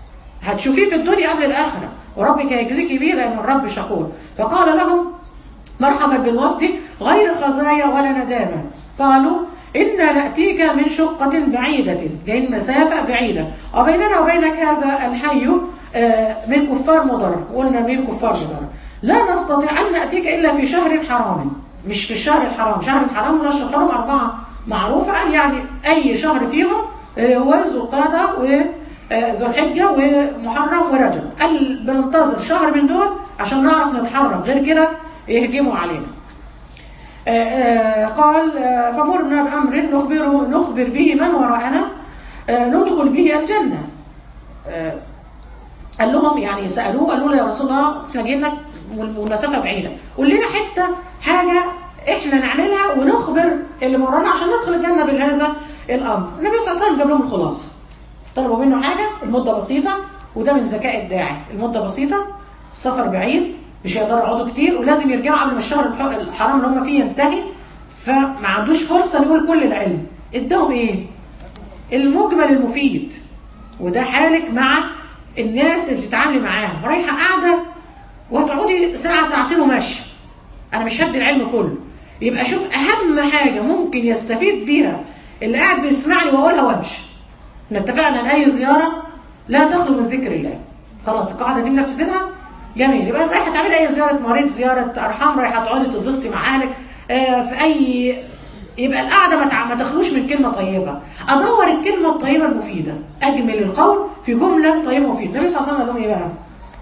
هتشوفيه في الدنيا قبل الاخره وربك هيجزيك بيه لان الرب شكور فقال لهم مرحبا بالوفد غير خزايا ولا ندامة قالوا إنا نأتيك من شقة بعيدة جايين مسافة بعيدة وبيننا وبينك هذا الحي آه، من كفار مضر قلنا من كفار مضر لا نستطيع أن نأتيك إلا في شهر حرام مش في الشهر الحرام شهر الحرام ولا الشهر الحرام أربعة معروفة قال يعني أي شهر فيهم اللي هو ذو القعدة وذو الحجة ومحرم ورجب قال بننتظر شهر من دول عشان نعرف نتحرك غير كده يهجموا علينا آه، آه، قال آه، فمرنا بأمر نخبر, نخبر به من وراءنا آه، ندخل به الجنة آه، قال لهم يعني سألوه قالوا له يا رسول الله احنا جينا والمسافة بعيدة قول لنا حتة حاجة احنا نعملها ونخبر اللي ورانا عشان ندخل الجنة بهذا الأمر النبي صلى الله عليه وسلم جاب لهم الخلاصة طلبوا منه حاجة المدة بسيطة وده من ذكاء الداعي المدة بسيطة السفر بعيد مش هيقدروا يقعدوا كتير ولازم يرجعوا قبل ما الشهر الح- الحرام اللي هم فيه ينتهي فما عندوش فرصة نقول كل العلم اداهم ايه المجمل المفيد وده حالك مع الناس اللي بتتعاملي معاهم رايحة قاعدة وهتقعدي ساعة ساعتين وماشية انا مش هدي العلم كله يبقى شوف اهم حاجة ممكن يستفيد بيها اللي قاعد بيسمعني واقولها وامشي احنا اتفقنا ان اي زيارة لا تخلو من ذكر الله خلاص القاعدة دي منفذينها جميل يبقى رايحة تعملي اي زيارة مريض زيارة ارحام رايحة تقعدي تتبسطي مع اهلك آه، في اي يبقى القعدة ما تع- ما تخلوش من كلمة طيبة ادور الكلمة الطيبة المفيدة اجمل القول في جملة طيبة مفيدة النبي صلى الله عليه وسلم قال لهم ايه بقى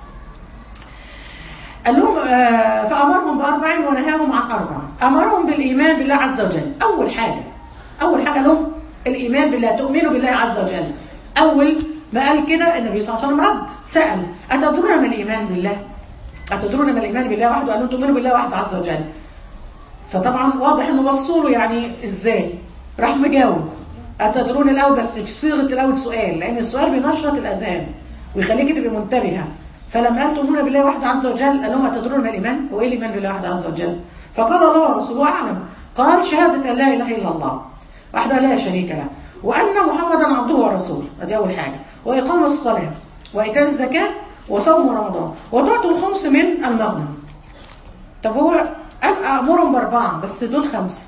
قال لهم آه، فأمرهم بأربع ونهاهم عن أربع أمرهم بالإيمان بالله عز وجل أول حاجة أول حاجة لهم الإيمان بالله تؤمنوا بالله عز وجل أول ما قال كده النبي صلى الله عليه وسلم رد سأل أتدرون ما الإيمان بالله أتدرون ما الإيمان بالله وحده قال لهم تؤمنوا بالله وحده عز وجل فطبعا واضح انه بصوا له يعني ازاي راح مجاوب اتدرون الاول بس في صيغه الاول سؤال لان السؤال بينشط الاذهان ويخليك تبقي منتبهه فلما قال تؤمنون بالله وحده عز وجل قال لهم اتدرون ما الايمان هو ايه الايمان بالله وحده عز وجل فقال الله ورسوله اعلم قال شهاده ان لا اله الا الله وحده لا شريك له وان محمدا عبده ورسوله ادي اول حاجه واقام الصلاه وايتاء الزكاه وصوم رمضان وتعطوا الخمس من المغنم طب هو ابقى امرهم باربعه بس دول خمسه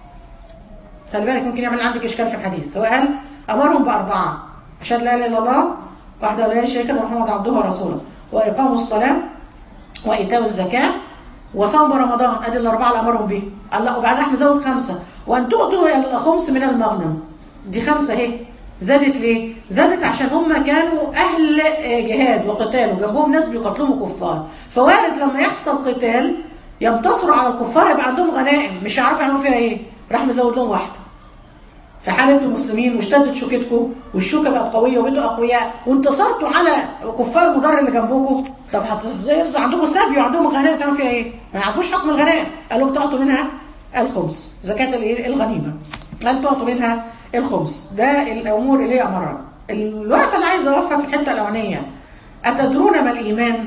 خلي بالك ممكن يعمل عندك اشكال في الحديث هو قال امرهم باربعه اشهد لا اله الا الله وحده لا شريك له محمد عبده ورسوله واقام الصلاه وايتاء الزكاه وصوم رمضان ادي الاربعه اللي امرهم به قال لا وبعدين راح مزود خمسه وان تؤتوا الخمس من المغنم دي خمسه اهي زادت ليه؟ زادت عشان هم كانوا اهل جهاد وقتال وجنبهم ناس بيقاتلوا كفار فوارد لما يحصل قتال ينتصروا على الكفار يبقى عندهم غنائم مش هيعرفوا يعملوا فيها ايه راح مزود لهم واحده في حال انتم مسلمين واشتدت شوكتكم والشوكه بقت قويه وبقيتوا اقوياء وانتصرتوا على كفار مضر اللي جنبكم طب هتصير عندكم سبي وعندهم غنائم تعملوا فيها ايه؟ ما يعرفوش حكم الغنائم قالوا تعطوا منها الخمس زكاه الايه؟ الغنيمه قال تعطوا منها الخمس ده الامور اللي هي امرها الوقفه اللي عايزه اوقفها في الحته الاولانيه اتدرون ما الايمان؟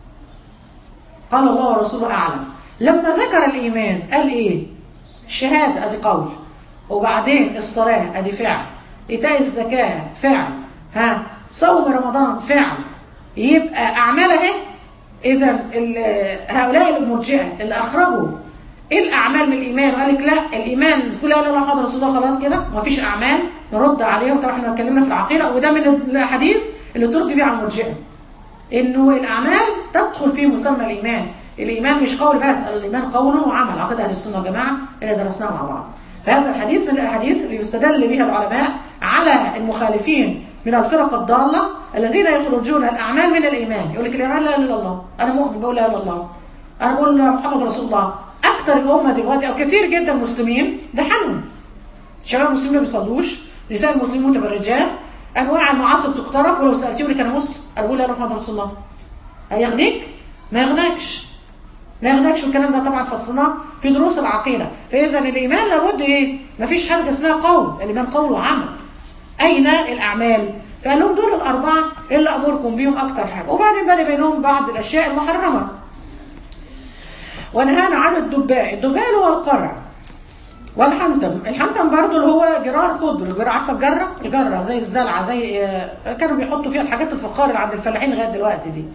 قال الله ورسوله اعلم لما ذكر الايمان قال ايه؟ الشهاده ادي قول وبعدين الصلاة ادي فعل ايتاء الزكاة فعل ها صوم رمضان فعل يبقى اعمال اهي اذا هؤلاء المرجئه اللي اخرجوا ايه الاعمال من الايمان وقال لك لا الايمان تقول لا لا لا حاضر رسول الله خلاص كده مفيش اعمال نرد عليهم طبعا احنا اتكلمنا في العقيده وده من الحديث اللي ترد بيه على المرجئه انه الاعمال تدخل في مسمى الايمان الايمان مش قول بس الايمان قول وعمل عقيده اهل السنه والجماعه اللي درسناها مع بعض فهذا الحديث من الاحاديث اللي يستدل بها العلماء على المخالفين من الفرق الضاله الذين يخرجون الاعمال من الايمان يقول لك الايمان لا اله الا الله انا مؤمن بقول لا اله الا الله انا بقول محمد رسول الله اكثر الامه دلوقتي او كثير جدا مسلمين ده حالهم شباب المسلمين ما بيصلوش نساء المسلمين متبرجات انواع المعاصي بتقترف ولو سالتيهم لك انا مسلم انا بقول لا اله محمد رسول الله هيغنيك ما يغناكش ما يغناكش والكلام ده طبعا فصلناه في دروس العقيده فاذا الايمان لابد ايه ما فيش حاجه اسمها قول الايمان قول وعمل اين الاعمال فقال لهم دول الاربعه اللي امركم بيهم اكتر حاجه وبعدين بني بينهم بعض الاشياء المحرمه ونهانا عن الدباء الدباء هو القرع والحنتم الحنتم برضو اللي هو جرار خضر الجرار عارفه الجره الجره زي الزلعه زي آه، كانوا بيحطوا فيها الحاجات الفخار اللي عند الفلاحين لغايه دلوقتي دي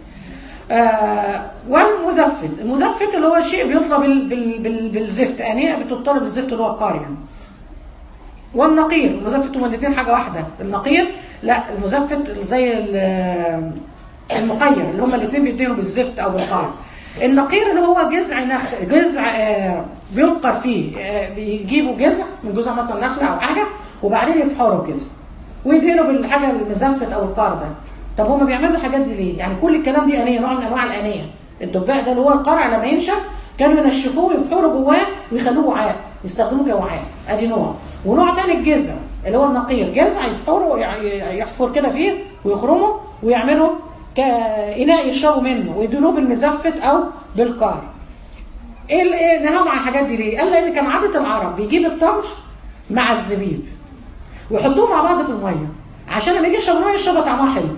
آه والمزفت المزفت اللي هو شيء بيطلب بال بال بال بالزفت انيه بتطلب الزفت اللي هو القار يعني والنقير المزفت هما الاثنين حاجه واحده النقير لا المزفت زي ال- المقير اللي هما الاثنين بيدينوا بالزفت او بالقار النقير اللي هو جذع نخل جذع آه، بينقر فيه آه، بيجيبوا جذع من جذع مثلا نخله او حاجه وبعدين يفحروا كده ويدهنوا بالحاجه المزفت او القار ده طب هما بيعملوا الحاجات دي ليه؟ يعني كل الكلام دي انيه نوع من انواع الانيه الدباء ده اللي هو القرع لما ينشف كانوا ينشفوه ويفحروا جواه ويخلوه وعاء يستخدموه كوعاء ادي نوع ونوع تاني الجذع اللي هو النقير جذع يفحروا يحفر كده فيه ويخرموا ويعملوا كإناء يشربوا منه ويدلوه بالمزفت أو بالقار. ايه ال- إيه نهاهم عن الحاجات دي ليه؟ قال لأن كان عادة العرب بيجيب التمر مع الزبيب ويحطوه مع بعض في المية عشان لما يجي يشرب المية يشرب طعمها حلو.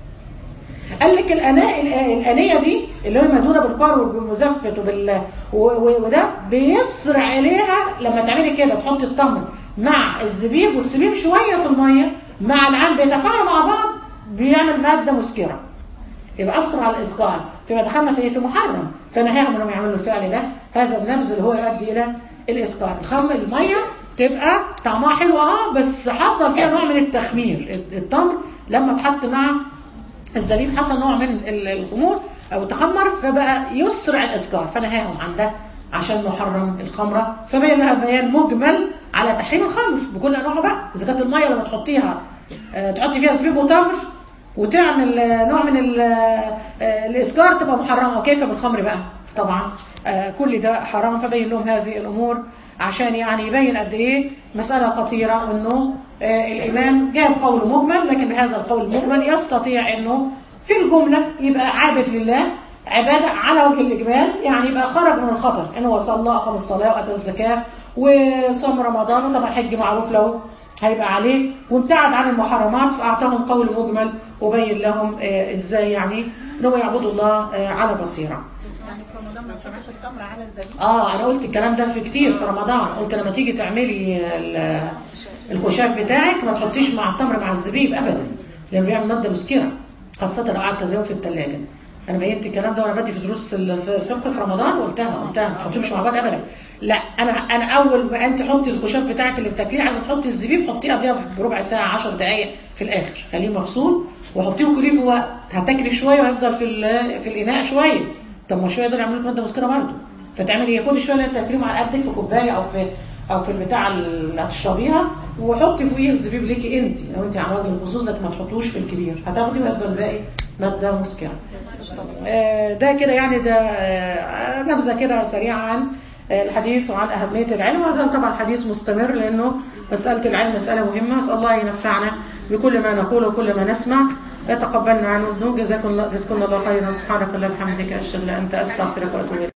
قال لك الأناء الأنية دي اللي هي مدهونة بالقار وبالمزفت وبال و- و- وده بيسرع إليها لما تعملي كده تحطي التمر مع الزبيب وتسيبيهم شوية في المية مع العام بيتفاعلوا مع بعض بيعمل مادة مسكرة. يبقى اسرع الاسقاط فيبقى دخلنا في في محرم فنهاهم انهم يعملوا الفعل ده هذا النبذ اللي هو يؤدي الى الاسقاط الخمر الميه تبقى طعمها حلو اه بس حصل فيها نوع من التخمير التمر لما اتحط مع الزبيب حصل نوع من ال- الخمور او تخمر فبقى يسرع الاسكار فنهاهم عن ده عشان محرم الخمره فبين لها بيان مجمل على تحريم الخمر بكل انواعه بقى اذا كانت الميه لما تحطيها آه، تحطي فيها زبيب وتمر وتعمل آه، نوع من ال- آه، الاسكار تبقى محرمه وكيف بالخمر بقى طبعا آه، كل ده حرام فبين لهم هذه الامور عشان يعني يبين قد ايه مساله خطيره انه آه، الايمان جاب قول مجمل لكن بهذا القول المجمل يستطيع انه في الجمله يبقى عابد لله عباده على وجه الاجمال يعني يبقى خرج من الخطر ان هو صلى اقام الصلاه واتى الزكاه وصام رمضان وطبعا الحج معروف له هيبقى عليه وابتعد عن المحرمات فاعطاهم قول مجمل وبين لهم آه، ازاي يعني انهم يعبدوا الله آه، على بصيره. يعني في رمضان ما نحطش التمر على الزبيب اه انا قلت الكلام ده في كتير في رمضان قلت لما تيجي تعملي ال- الخشاف بتاعك ما تحطيش مع التمر مع الزبيب ابدا لانه بيعمل ماده مسكره خاصه لو قعد كذا يوم في الثلاجه انا بينت الكلام ده وانا بدي في دروس الفقه في رمضان قلتها قلتها ما تحطيهمش مع بعض ابدا لا انا انا اول ما انت حطي الخشاف بتاعك اللي بتاكليه عايزه تحطي الزبيب حطيه قبلها بربع ساعه 10 دقائق في الاخر خليه مفصول وحطيه وكليه في وقت هتاكلي شويه وهيفضل في ال- في الاناء شويه طب ما شويه دول يعملوا لك ماده مسكره برضه فتعملي ايه خدي شويه اللي تاكليهم على قدك في كوبايه او في او في البتاع اللي هتشربيها وحطي فوقيه الزبيب ليكي انت لو انت على وجه الخصوص لكن ما تحطوش في الكبير هتاخدي ويفضل الباقي ماده مسكره آه، ده كده يعني ده آه، نبذه كده سريعه عن آه، الحديث وعن اهميه العلم وهذا طبعا الحديث مستمر لانه مساله العلم مساله مهمه اسال الله ينفعنا بكل ما نقول وكل ما نسمع يتقبلنا عنه جزاكم الله جزاكم الله خيرا سبحانك اللهم وبحمدك اشهد ان لا اله الا انت استغفرك واتوب اليك